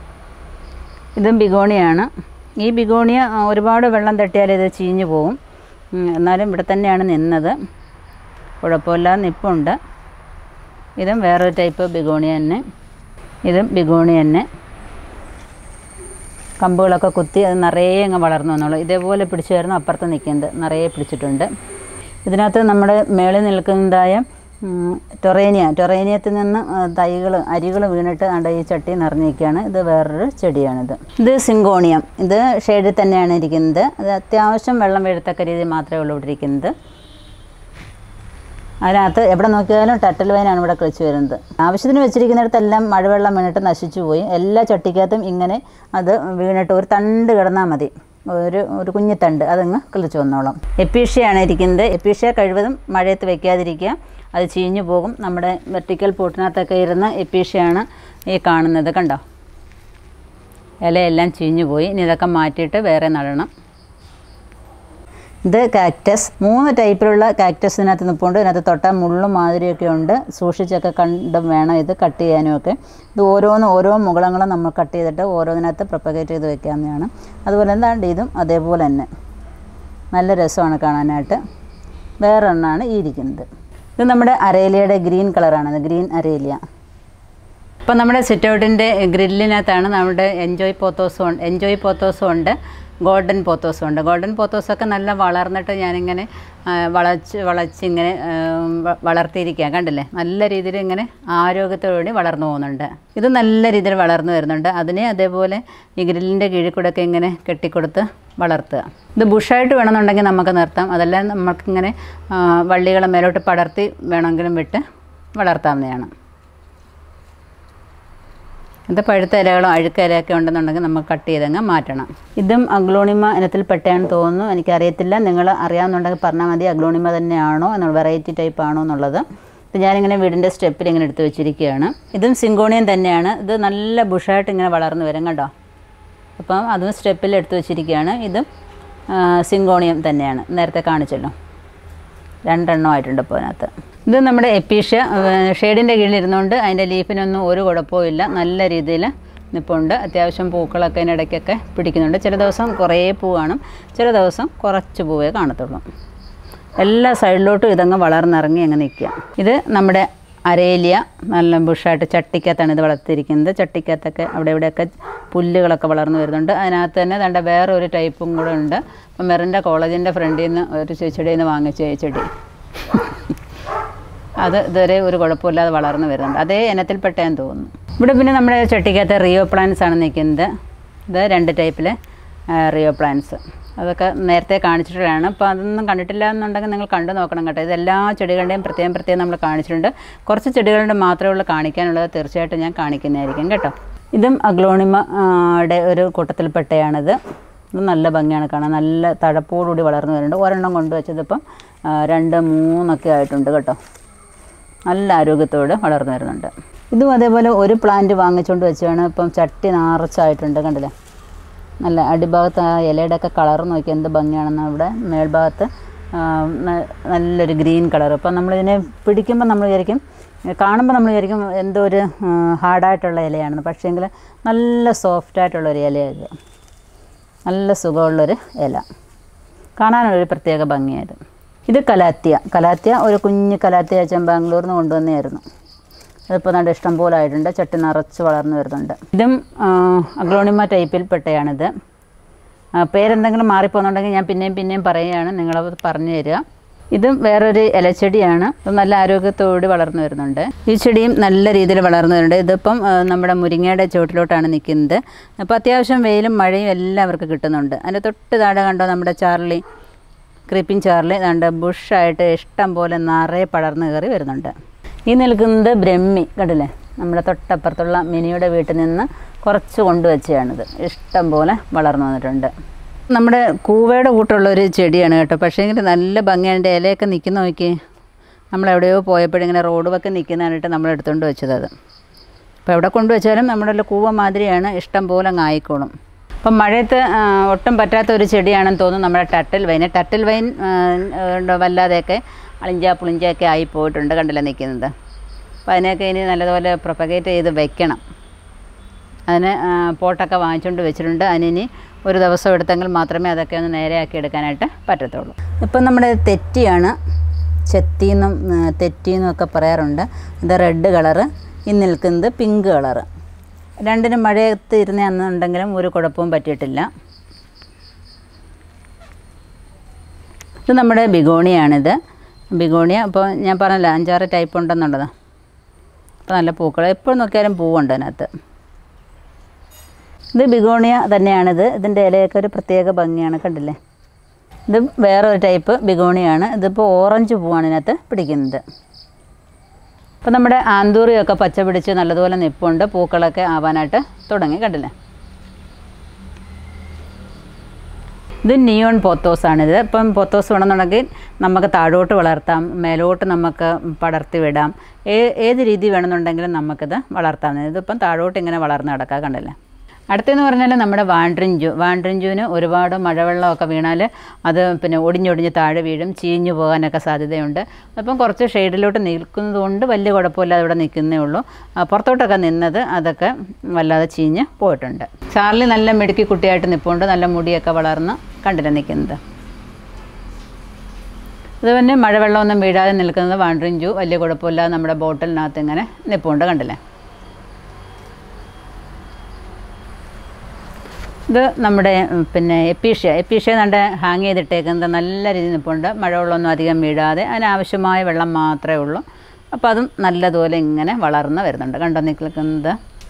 ഇതും ബിഗോണിയാണ് ഈ ബിഗോണിയ ആ, ഒരുപാട് വെള്ളം തട്ടിയാൽ ഇത് ചീഞ്ഞു പോവും ഉം, എന്നാലും ഇവിടെ തന്നെയാണ് നിന്നത് കുഴപ്പമില്ലാതെ നിപ്പുണ്ട് ഇതും വേറൊരു ടൈപ്പ് ബിഗോണിയ തന്നെ ഇതും ബിഗോണി തന്നെ കമ്പുകളൊക്കെ കുത്തി അത് നിറയെ അങ്ങ് വളർന്നു വന്നോളൂ ഇതേപോലെ പിടിച്ചായിരുന്നു അപ്പുറത്ത് നിൽക്കുന്നത് നിറയെ പിടിച്ചിട്ടുണ്ട് ഇതിനകത്ത് നമ്മുടെ മേളിൽ നിൽക്കുന്നതായ ഉം, ടൊറേനിയ ടൊറേനിയത്തിൽ നിന്ന് തൈകൾ അരികൾ വീണിട്ട് ആണ്ട് ഈ ചട്ടി നിറഞ്ഞിരിക്കുകയാണ് ഇത് വേറൊരു ചെടിയാണിത് ഇത് സിങ്കോണിയം ഇത് ഷെയ്ഡിൽ തന്നെയാണ് ഇരിക്കുന്നത് അത് അത്യാവശ്യം വെള്ളം വീഴത്തക്ക രീതിയിൽ മാത്രമേ ഉള്ളൂ ഇവിടെ ഇരിക്കുന്നത് അതിനകത്ത് എവിടെ നോക്കിയാലും ടട്ടൽ വൈനാണ് ഇവിടെ കളിച്ച് വരുന്നത് ആവശ്യത്തിന് വെച്ചിരിക്കുന്നിടത്തെല്ലാം മഴവെള്ളം വീണിട്ട് നശിച്ചു പോയി എല്ലാ ചട്ടിക്കകത്തും ഇങ്ങനെ അത് വീണിട്ട് ഒരു തണ്ട് കിടന്നാൽ മതി ഒരു ഒരു കുഞ്ഞു തണ്ട് അതങ്ങ് കിളിച്ച് വന്നോളും എപ്പീഷ്യയാണ് ഇരിക്കുന്നത് എപ്പീഷ്യ കഴിവതും മഴയത്ത് വെക്കാതിരിക്കുക അത് ചീഞ്ഞു പോകും നമ്മുടെ വെർട്ടിക്കൽ പോട്ടിനകത്തൊക്കെ ഇരുന്ന് എപ്പീഷ്യയാണ് ഈ കാണുന്നത് കണ്ടോ ഇലയെല്ലാം ചീഞ്ഞു പോയി ഇനി ഇതൊക്കെ മാറ്റിയിട്ട് വേറെ നടണം ഇത് കാക്ടസ് മൂന്ന് ടൈപ്പിലുള്ള കാക്ടസ് ഇതിനകത്ത് നിൽപ്പുണ്ട് ഇതിനകത്ത് തൊട്ടാൽ മുള്ളും മാതിരിയൊക്കെ ഉണ്ട് സൂക്ഷിച്ചൊക്കെ കണ്ടും വേണം ഇത് കട്ട് ചെയ്യാനും ഒക്കെ ഇത് ഓരോന്ന് ഓരോ മുകളങ്ങളും നമ്മൾ കട്ട് ചെയ്തിട്ട് ഓരോന്നിനകത്ത് പ്രൊപ്പഗേറ്റ് ചെയ്ത് വെക്കാവുന്നതാണ് അതുപോലെ എന്താണ്ട് ഇതും അതേപോലെ തന്നെ നല്ല രസമാണ് കാണാനായിട്ട് വേറെ ഒന്നാണ് ഈ ഇരിക്കുന്നത് ഇത് നമ്മുടെ അരേലിയയുടെ ഗ്രീൻ കളറാണ് ഗ്രീൻ അരേലിയ ഇപ്പം നമ്മുടെ സിറ്റൗട്ടിൻ്റെ ഗ്രില്ലിനകത്താണ് നമ്മുടെ എൻജോയ് പോത്തോസും ഉണ്ട് എൻജോയ് പോത്തോസും ഉണ്ട് ഗോൾഡൻ പോത്തോസും ഉണ്ട് ഗോൾഡൻ പോത്തോസൊക്കെ നല്ല വളർന്നിട്ട് ഞാനിങ്ങനെ ആ, വളച്ച് വളച്ച് ഇങ്ങനെ ആ, വ- വളർത്തിയിരിക്കുക കണ്ടില്ലേ നല്ല രീതിയിൽ ഇങ്ങനെ ആരോഗ്യത്തോടുകൂടി വളർന്നു പോകുന്നുണ്ട് ഇത് നല്ല രീതിയിൽ വളർന്നു വരുന്നുണ്ട് അതിനെ അതേപോലെ ഈ ഗ്രില്ലിൻ്റെ കീഴിൽ കൂടെ ഒക്കെ ഇങ്ങനെ കെട്ടിക്കൊടുത്ത് വളർത്തുക ഇത് ബുഷായിട്ട് വേണമെന്നുണ്ടെങ്കിൽ നമുക്ക് നിർത്താം അതല്ല നമുക്കിങ്ങനെ ആ, വള്ളികളെ മേലോട്ട് പടർത്തി വേണമെങ്കിലും വിട്ട് വളർത്താവുന്നതാണ് ഇത് പഴുത്ത ഇലകളോ അഴുക്ക ഇലയൊക്കെ ഉണ്ടെന്നുണ്ടെങ്കിൽ നമുക്ക് കട്ട് ചെയ്തങ്ങ് മാറ്റണം ഇതും അഗ്ലോണിമ ഇനത്തിൽപ്പെട്ടയാണെന്ന് തോന്നുന്നു എനിക്കറിയത്തില്ല നിങ്ങൾ അറിയാമെന്നുണ്ടെങ്കിൽ പറഞ്ഞാൽ മതി അഗ്ലോണിമ തന്നെയാണോ എന്നുള്ള വെറൈറ്റി ടൈപ്പ് ആണോ എന്നുള്ളത് ഇത് ഞാനിങ്ങനെ വീടിൻ്റെ സ്റ്റെപ്പിൽ ഇങ്ങനെ എടുത്ത് വെച്ചിരിക്കുകയാണ് ഇതും സിങ്കോണിയം തന്നെയാണ് ഇത് നല്ല ബുഷായിട്ട് ഇങ്ങനെ വളർന്നു വരും കേട്ടോ അപ്പം അതും സ്റ്റെപ്പിൽ എടുത്ത് വെച്ചിരിക്കുകയാണ് ഇതും ആ, സിങ്കോണിയം തന്നെയാണ് നേരത്തെ കാണിച്ചല്ലോ രണ്ടെണ്ണം ആയിട്ടുണ്ട് ഇപ്പോൾ അതിനകത്ത് ഇത് നമ്മുടെ എപ്പീഷ്യ ഷെയ്ഡിൻ്റെ കീഴിൽ ഇരുന്നുകൊണ്ട് അതിൻ്റെ ലീഫിനൊന്നും ഒരു കുഴപ്പവും ഇല്ല നല്ല രീതിയിൽ നിൽപ്പുണ്ട് അത്യാവശ്യം പൂക്കളൊക്കെ അതിനിടയ്ക്കൊക്കെ പിടിക്കുന്നുണ്ട് ചില ദിവസം കുറേ പൂ കാണും ചില ദിവസം കുറച്ച് പൂവേ കാണത്തുള്ളൂ എല്ലാ സൈഡിലോട്ടും ഇതങ്ങ് വളർന്നിറങ്ങി അങ്ങ് നിൽക്കുക ഇത് നമ്മുടെ അരേലിയ നല്ല ബുഷായിട്ട് ചട്ടിക്കകത്താണ് ഇത് വളർത്തിയിരിക്കുന്നത് ചട്ടിക്കകത്തൊക്കെ അവിടെ ഇവിടെയൊക്കെ പുല്ലുകളൊക്കെ വളർന്നു വരുന്നുണ്ട് അതിനകത്ത് തന്നെ ദണ്ട വേറെ ഒരു ടൈപ്പും കൂടെ ഉണ്ട് അപ്പം മെറിൻ്റെ കോളേജിൻ്റെ ഫ്രണ്ടിൽ നിന്ന് ഒരു ചേച്ചിയുടെ നിന്ന് വാങ്ങിച്ച ഈ ചെടി അത് ഇതുവരെ ഒരു കുഴപ്പമില്ലാതെ വളർന്നു വരുന്നുണ്ട് അതേ ഇനത്തിൽപ്പെട്ടതെന്ന് തോന്നുന്നു ഇവിടെ പിന്നെ നമ്മുടെ ചട്ടിക്കകത്ത് റിയോ പ്ലാന്റ്സ് ആണ് നിൽക്കുന്നത് ഇത് രണ്ട് ടൈപ്പിലെ റിയോ പ്ലാന്റ്സ് അതൊക്കെ നേരത്തെ കാണിച്ചിട്ടുള്ളതാണ് അപ്പോൾ അതൊന്നും കണ്ടിട്ടില്ല എന്നുണ്ടെങ്കിൽ നിങ്ങൾ കണ്ടു നോക്കണം കേട്ടോ ഇതെല്ലാ ചെടികളുടെയും പ്രത്യേകം പ്രത്യേകം നമ്മൾ കാണിച്ചിട്ടുണ്ട് കുറച്ച് ചെടികളുടെ മാത്രമേ ഉള്ളൂ കാണിക്കാനുള്ളത് തീർച്ചയായിട്ടും ഞാൻ കാണിക്കുന്നതായിരിക്കും കേട്ടോ ഇതും അഗ്ലോണിമ ആ, യുടെ ഒരു കൂട്ടത്തിൽപ്പെട്ടയാണിത് ഇത് നല്ല ഭംഗിയാണ് കാണാൻ നല്ല തഴപ്പോടുകൂടി വളർന്നു വരുന്നുണ്ട് ഒരെണ്ണം കൊണ്ടുവച്ചതിപ്പം ആ, രണ്ട് മൂന്നൊക്കെ ആയിട്ടുണ്ട് കേട്ടോ നല്ല ആരോഗ്യത്തോടെ വളർന്നു വരുന്നുണ്ട് ഇതും അതേപോലെ ഒരു പ്ലാന്റ് വാങ്ങിച്ചുകൊണ്ട് വെച്ചാണ് ഇപ്പം ചട്ടി നിറച്ചായിട്ടുണ്ട് കണ്ടില്ലേ നല്ല അടിഭാഗത്ത് ആ ഇലയുടെ ഒക്കെ കളർ നോക്കി എന്ത് ഭംഗിയാണെന്ന് അവിടെ മേൽഭാഗത്ത് ആ, ന- നല്ലൊരു ഗ്രീൻ കളർ അപ്പം നമ്മളിതിനെ പിടിക്കുമ്പോൾ നമ്മൾ വിചാരിക്കും കാണുമ്പോൾ നമ്മൾ വിചാരിക്കും എന്തോ ഒരു ഹാർഡായിട്ടുള്ള ഇലയാണെന്ന് പക്ഷേങ്കിൽ നല്ല സോഫ്റ്റായിട്ടുള്ളൊരു ഇലയത് നല്ല സുഖമുള്ളൊരു ഇല കാണാനൊരു പ്രത്യേക ഭംഗിയായത് ഇത് കലാത്തിയ കലാത്തിയ ഒരു കുഞ്ഞ് കലാത്തിയ അച്ഛൻ ബാംഗ്ലൂരിൽ നിന്ന് കൊണ്ടുവന്നായിരുന്നു അതിപ്പോൾ നല്ല ഇഷ്ടം പോലെ ആയിട്ടുണ്ട് ചട്ടി നിറച്ച് വളർന്നു വരുന്നുണ്ട് ഇതും അഗ്ലോണിമ ടൈപ്പിൽ പെട്ടയാണിത് ആ, പേരെന്തെങ്കിലും മാറിപ്പോകുന്നുണ്ടെങ്കിൽ ഞാൻ പിന്നെയും പിന്നെയും പറയുകയാണ് നിങ്ങളത് പറഞ്ഞു തരിക ഇതും വേറൊരു ഇലച്ചെടിയാണ് ഇത് നല്ല ആരോഗ്യത്തോടെ വളർന്നു വരുന്നുണ്ട് ഈ ചെടിയും നല്ല രീതിയിൽ വളർന്നു വരുന്നുണ്ട് ഇതിപ്പം ആ, നമ്മുടെ മുരിങ്ങയുടെ ചുവട്ടിലോട്ടാണ് നിൽക്കുന്നത് അപ്പോൾ അത്യാവശ്യം വെയിലും മഴയും എല്ലാം അവർക്ക് കിട്ടുന്നുണ്ട് അതിൻ്റെ തൊട്ട് താഴെ കണ്ടോ നമ്മുടെ ചാർലി ക്രീപ്പിംഗ് ചാർലി ദാണ്ട് ബുഷായിട്ട് ഇഷ്ടം പോലെ നിറയെ പടർന്നു കയറി വരുന്നുണ്ട് ഈ നിൽക്കുന്നത് ബ്രഹ്മി കണ്ടില്ലേ നമ്മുടെ തൊട്ടപ്പുറത്തുള്ള മിനിയുടെ വീട്ടിൽ നിന്ന് കുറച്ച് കൊണ്ടുവച്ചതാണിത് ഇഷ്ടം പോലെ വളർന്നു വന്നിട്ടുണ്ട് നമ്മുടെ കൂവയുടെ കൂട്ടുള്ള ഒരു ചെടിയാണ് കേട്ടോ പക്ഷേ എങ്കിൽ നല്ല ഭംഗിയാണ് അതിൻ്റെ ഇലയൊക്കെ നിൽക്കുന്ന നോക്കി നമ്മൾ എവിടെയോ പോയപ്പോഴിങ്ങനെ റോഡ് വക്കെ നിൽക്കുന്നതായിട്ട് നമ്മൾ എടുത്തുകൊണ്ട് വെച്ചത് അത് അപ്പോൾ എവിടെ കൊണ്ടുവച്ചാലും നമ്മുടെ കൂവ മാതിരിയാണ് ഇഷ്ടം പോലെ അങ്ങ് ആയിക്കോളും അപ്പം മഴയത്ത് ആ, ഒട്ടും പറ്റാത്ത ഒരു ചെടിയാണെന്ന് തോന്നുന്നു നമ്മുടെ ടട്ടിൽ വൈൻ ടട്ടിൽ വൈൻ ആ, ഉണ്ട് വല്ലാതെയൊക്കെ അളിഞ്ച പുളിഞ്ചയൊക്കെ ആയി പോയിട്ടുണ്ട് കണ്ടില്ല നിൽക്കുന്നത് അപ്പോൾ അതിനെയൊക്കെ ഇനി നല്ലതുപോലെ പ്രൊപ്പഗേറ്റ് ചെയ്ത് വെക്കണം അതിന് ആ, പോട്ടൊക്കെ വാങ്ങിച്ചുകൊണ്ട് വെച്ചിട്ടുണ്ട് അതിനി ഒരു ദിവസം എടുത്തെങ്കിൽ മാത്രമേ അതൊക്കെ ഒന്ന് നേരെയാക്കി എടുക്കാനായിട്ട് പറ്റത്തുള്ളൂ ഇപ്പം നമ്മുടെ തെറ്റിയാണ് ചെത്തിന്നും തെറ്റിന്നും ഒക്കെ പറയാറുണ്ട് ഇത് റെഡ് കളറ് ഈ നിൽക്കുന്നത് പിങ്ക് കളറ് രണ്ടിനും മഴയത്ത് ഇരുന്നെന്നുണ്ടെങ്കിലും ഒരു കുഴപ്പവും പറ്റിയിട്ടില്ല ഇത് നമ്മുടെ ബിഗോണിയാണിത് ബിഗോണിയ അപ്പോൾ ഞാൻ പറഞ്ഞല്ലോ അഞ്ചാറ് ടൈപ്പ് ഉണ്ടെന്നുള്ളത് അപ്പോൾ നല്ല പൂക്കൾ എപ്പോഴും നോക്കിയാലും പൂവുണ്ട് അതിനകത്ത് ഇത് ബിഗോണിയ തന്നെയാണിത് ഇതിൻ്റെ ഇലയൊക്കെ ഒരു പ്രത്യേക ഭംഗിയാണ് കണ്ടില്ലേ ഇത് വേറൊരു ടൈപ്പ് ബിഗോണിയാണ് ഇതിപ്പോൾ ഓറഞ്ച് പൂവാണ് ഇതിനകത്ത് പിടിക്കുന്നത് അപ്പോൾ നമ്മുടെ ആന്തൂറിയൊക്കെ പച്ച പിടിച്ച് നല്ലതുപോലെ നിപ്പുണ്ട് പൂക്കളൊക്കെ ആവാനായിട്ട് തുടങ്ങി കണ്ടില്ലേ ഇത് നിയോൺ പോത്തോസാണിത് ഇപ്പം പോത്തോസ് വേണമെന്നുണ്ടെങ്കിൽ നമുക്ക് താഴോട്ട് വളർത്താം മേലോട്ട് നമുക്ക് പടർത്തി വിടാം ഏ ഏത് രീതി വേണമെന്നുണ്ടെങ്കിലും നമുക്കിത് വളർത്താം ഇതിപ്പം താഴോട്ട് ഇങ്ങനെ വളർന്ന് കിടക്കുക കണ്ടില്ലേ അടുത്തെന്ന് പറഞ്ഞാൽ നമ്മുടെ വാൻഡ്രിഞ്ചു വാൻഡ്രിഞ്ചുവിന് ഒരുപാട് മഴവെള്ളമൊക്കെ വീണാൽ അത് പിന്നെ ഒടിഞ്ഞൊടിഞ്ഞ് താഴെ വീഴും ചീഞ്ഞു പോകാനൊക്കെ സാധ്യതയുണ്ട് അപ്പം കുറച്ച് ഷെയ്ഡിലോട്ട് നിൽക്കുന്നത് കൊണ്ട് വലിയ കുഴപ്പമില്ലാതെ ഇവിടെ നിൽക്കുന്നേ ഉള്ളൂ ആ, പുറത്തോട്ടൊക്കെ നിന്നത് അതൊക്കെ വല്ലാതെ ചീഞ്ഞ് പോയിട്ടുണ്ട് ചാർലി നല്ല മിടുക്കി കുട്ടിയായിട്ട് നിൽപ്പുണ്ട് നല്ല മുടിയൊക്കെ വളർന്ന് കണ്ടില്ല നിൽക്കുന്നത് അത് തന്നെ മഴവെള്ളമൊന്നും വീഴാതെ നിൽക്കുന്നത് വാൻഡ്രിഞ്ചു വലിയ കുഴപ്പമില്ലാതെ നമ്മുടെ ബോട്ടിലിനകത്ത് ഇങ്ങനെ നിൽപ്പുണ്ട് കണ്ടില്ലേ ഇത് നമ്മുടെ ഉം, പിന്നെ എപ്പീഷ്യ എപ്പീഷ്യ നല്ല ഹാങ് ചെയ്തിട്ടേക്കുന്നത് നല്ല രീതിയിൽ നിൽപ്പുണ്ട് മഴവെള്ളമൊന്നും അധികം വീഴാതെ അതിനാവശ്യമായ വെള്ളം മാത്രമേ ഉള്ളൂ അപ്പോൾ അതും നല്ലതുപോലെ ഇങ്ങനെ വളർന്ന് വരുന്നുണ്ട് കണ്ടോ നിൽക്കുന്നത്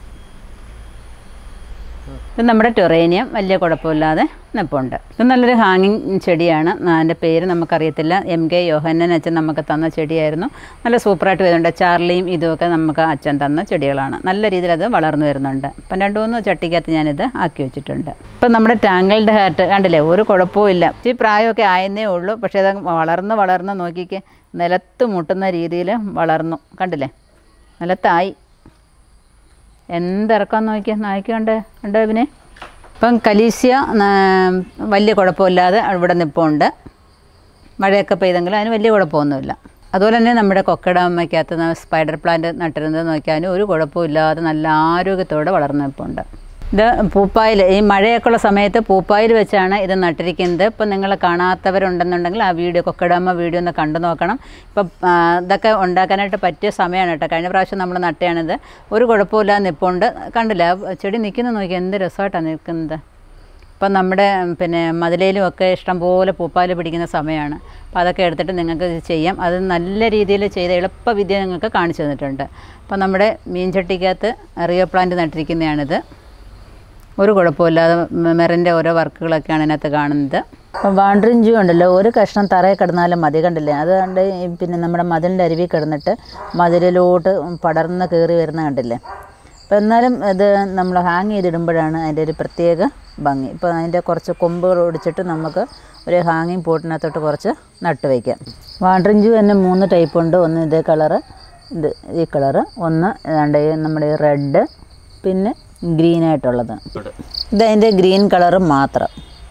ഇത് നമ്മുടെ ടൊറേനിയം വലിയ കുഴപ്പമില്ലാതെ നിൽപ്പുണ്ട് ഇത് നല്ലൊരു ഹാങ്ങിങ് ചെടിയാണ് അതിൻ്റെ പേര് നമുക്കറിയത്തില്ല എം കെ യോഹന്നൻ അച്ഛൻ നമുക്ക് തന്ന ചെടിയായിരുന്നു നല്ല സൂപ്പറായിട്ട് വരുന്നുണ്ട് ചാർലിയും ഇതുമൊക്കെ നമുക്ക് അച്ഛൻ തന്ന ചെടികളാണ് നല്ല രീതിയിൽ അത് വളർന്നു വരുന്നുണ്ട് അപ്പം രണ്ട് മൂന്ന് ചട്ടിക്കകത്ത് ഞാനിത് ആക്കി വെച്ചിട്ടുണ്ട് ഇപ്പം നമ്മുടെ ടാങ്കിൾഡ് ഹാർട്ട് കണ്ടില്ലേ ഒരു കുഴപ്പവും ഇല്ല ഈ പ്രായമൊക്കെ ആയെന്നേ ഉള്ളൂ പക്ഷേ അത് വളർന്ന് വളർന്ന് നോക്കിക്ക് നിലത്ത് മുട്ടുന്ന രീതിയിൽ വളർന്നു കണ്ടില്ലേ നിലത്തായി എന്തിറക്കം നോക്കിയാൽ നോക്കിയുണ്ട് ഉണ്ടോ ഇവന് ഇപ്പം കലീസ്യ ആ, വലിയ കുഴപ്പമില്ലാതെ ഇവിടെ നിൽപ്പുണ്ട് മഴയൊക്കെ പെയ്തെങ്കിലും അതിന് വലിയ കുഴപ്പമൊന്നുമില്ല അതുപോലെ തന്നെ നമ്മുടെ കൊക്കടമ്മയ്ക്കകത്ത് സ്പൈഡർ പ്ലാന്റ് നട്ടിരുന്നത് നോക്കിയാലും ഒരു കുഴപ്പമില്ലാതെ നല്ല ആരോഗ്യത്തോടെ വളർന്നു നിൽപ്പുണ്ട് ഇത് പൂപ്പായിൽ ഈ മഴയൊക്കെ ഉള്ള സമയത്ത് പൂപ്പായിൽ വെച്ചാണ് ഇത് നട്ടിരിക്കുന്നത് ഇപ്പം നിങ്ങൾ കാണാത്തവരുണ്ടെന്നുണ്ടെങ്കിൽ ആ വീഡിയോ കൊക്കടമ്മ വീഡിയോ ഒന്ന് കണ്ടു നോക്കണം ഇപ്പം ആ, ഇതൊക്കെ ഉണ്ടാക്കാനായിട്ട് പറ്റിയ സമയമാണ് കേട്ടോ കഴിഞ്ഞ പ്രാവശ്യം നമ്മൾ നട്ടയാണിത് ഒരു കുഴപ്പമില്ലാതെ നിൽപ്പുണ്ട് കണ്ടില്ല ആ ചെടി നിൽക്കുന്നത് നോക്കി എന്ത് രസമായിട്ടാണ് നിൽക്കുന്നത് ഇപ്പം നമ്മുടെ ഉം, പിന്നെ മതിലേലും ഒക്കെ ഇഷ്ടംപോലെ പൂപ്പാൽ പിടിക്കുന്ന സമയമാണ് അപ്പോൾ അതൊക്കെ എടുത്തിട്ട് നിങ്ങൾക്ക് ഇത് ചെയ്യാം അത് നല്ല രീതിയിൽ ചെയ്ത എളുപ്പ വിദ്യ നിങ്ങൾക്ക് കാണിച്ചു തന്നിട്ടുണ്ട് അപ്പം നമ്മുടെ മീൻചട്ടിക്കകത്ത് റിയോ പ്ലാന്റ് നട്ടിരിക്കുന്നതാണിത് ഒരു കുഴപ്പമില്ലാതെ മെറിൻ്റെ ഓരോ വർക്കുകളൊക്കെയാണ് ഇതിനകത്ത് കാണുന്നത് അപ്പം വാണ്ടറിഞ്ചു ഉണ്ടല്ലോ ഒരു കഷ്ണം തറയിൽ കിടന്നാലും മതി കണ്ടില്ലേ അതുകൊണ്ട് ഈ പിന്നെ നമ്മുടെ മതിലിൻ്റെ അരുവിൽ കിടന്നിട്ട് മതിലിലോട്ട് പടർന്ന് കയറി വരുന്ന കണ്ടില്ലേ അപ്പോൾ എന്നാലും ഇത് നമ്മൾ ഹാങ് ചെയ്തിടുമ്പോഴാണ് അതിൻ്റെ ഒരു പ്രത്യേക ഭംഗി ഇപ്പോൾ അതിൻ്റെ കുറച്ച് കൊമ്പുകൾ ഒടിച്ചിട്ട് നമുക്ക് ഒരു ഹാങ്ങിങ് പോട്ടിനകത്തോട്ട് കുറച്ച് നട്ട് വയ്ക്കാം വാണ്ടറിഞ്ചു തന്നെ മൂന്ന് ടൈപ്പ് ഉണ്ട് ഒന്ന് ഇതേ കളറ് ഇത് ഈ കളറ് ഒന്ന് ഏതാണ്ട് ഈ നമ്മുടെ ഈ റെഡ് പിന്നെ ഗ്രീനായിട്ടുള്ളത് ഇതതിൻ്റെ ഗ്രീൻ കളറ് മാത്രം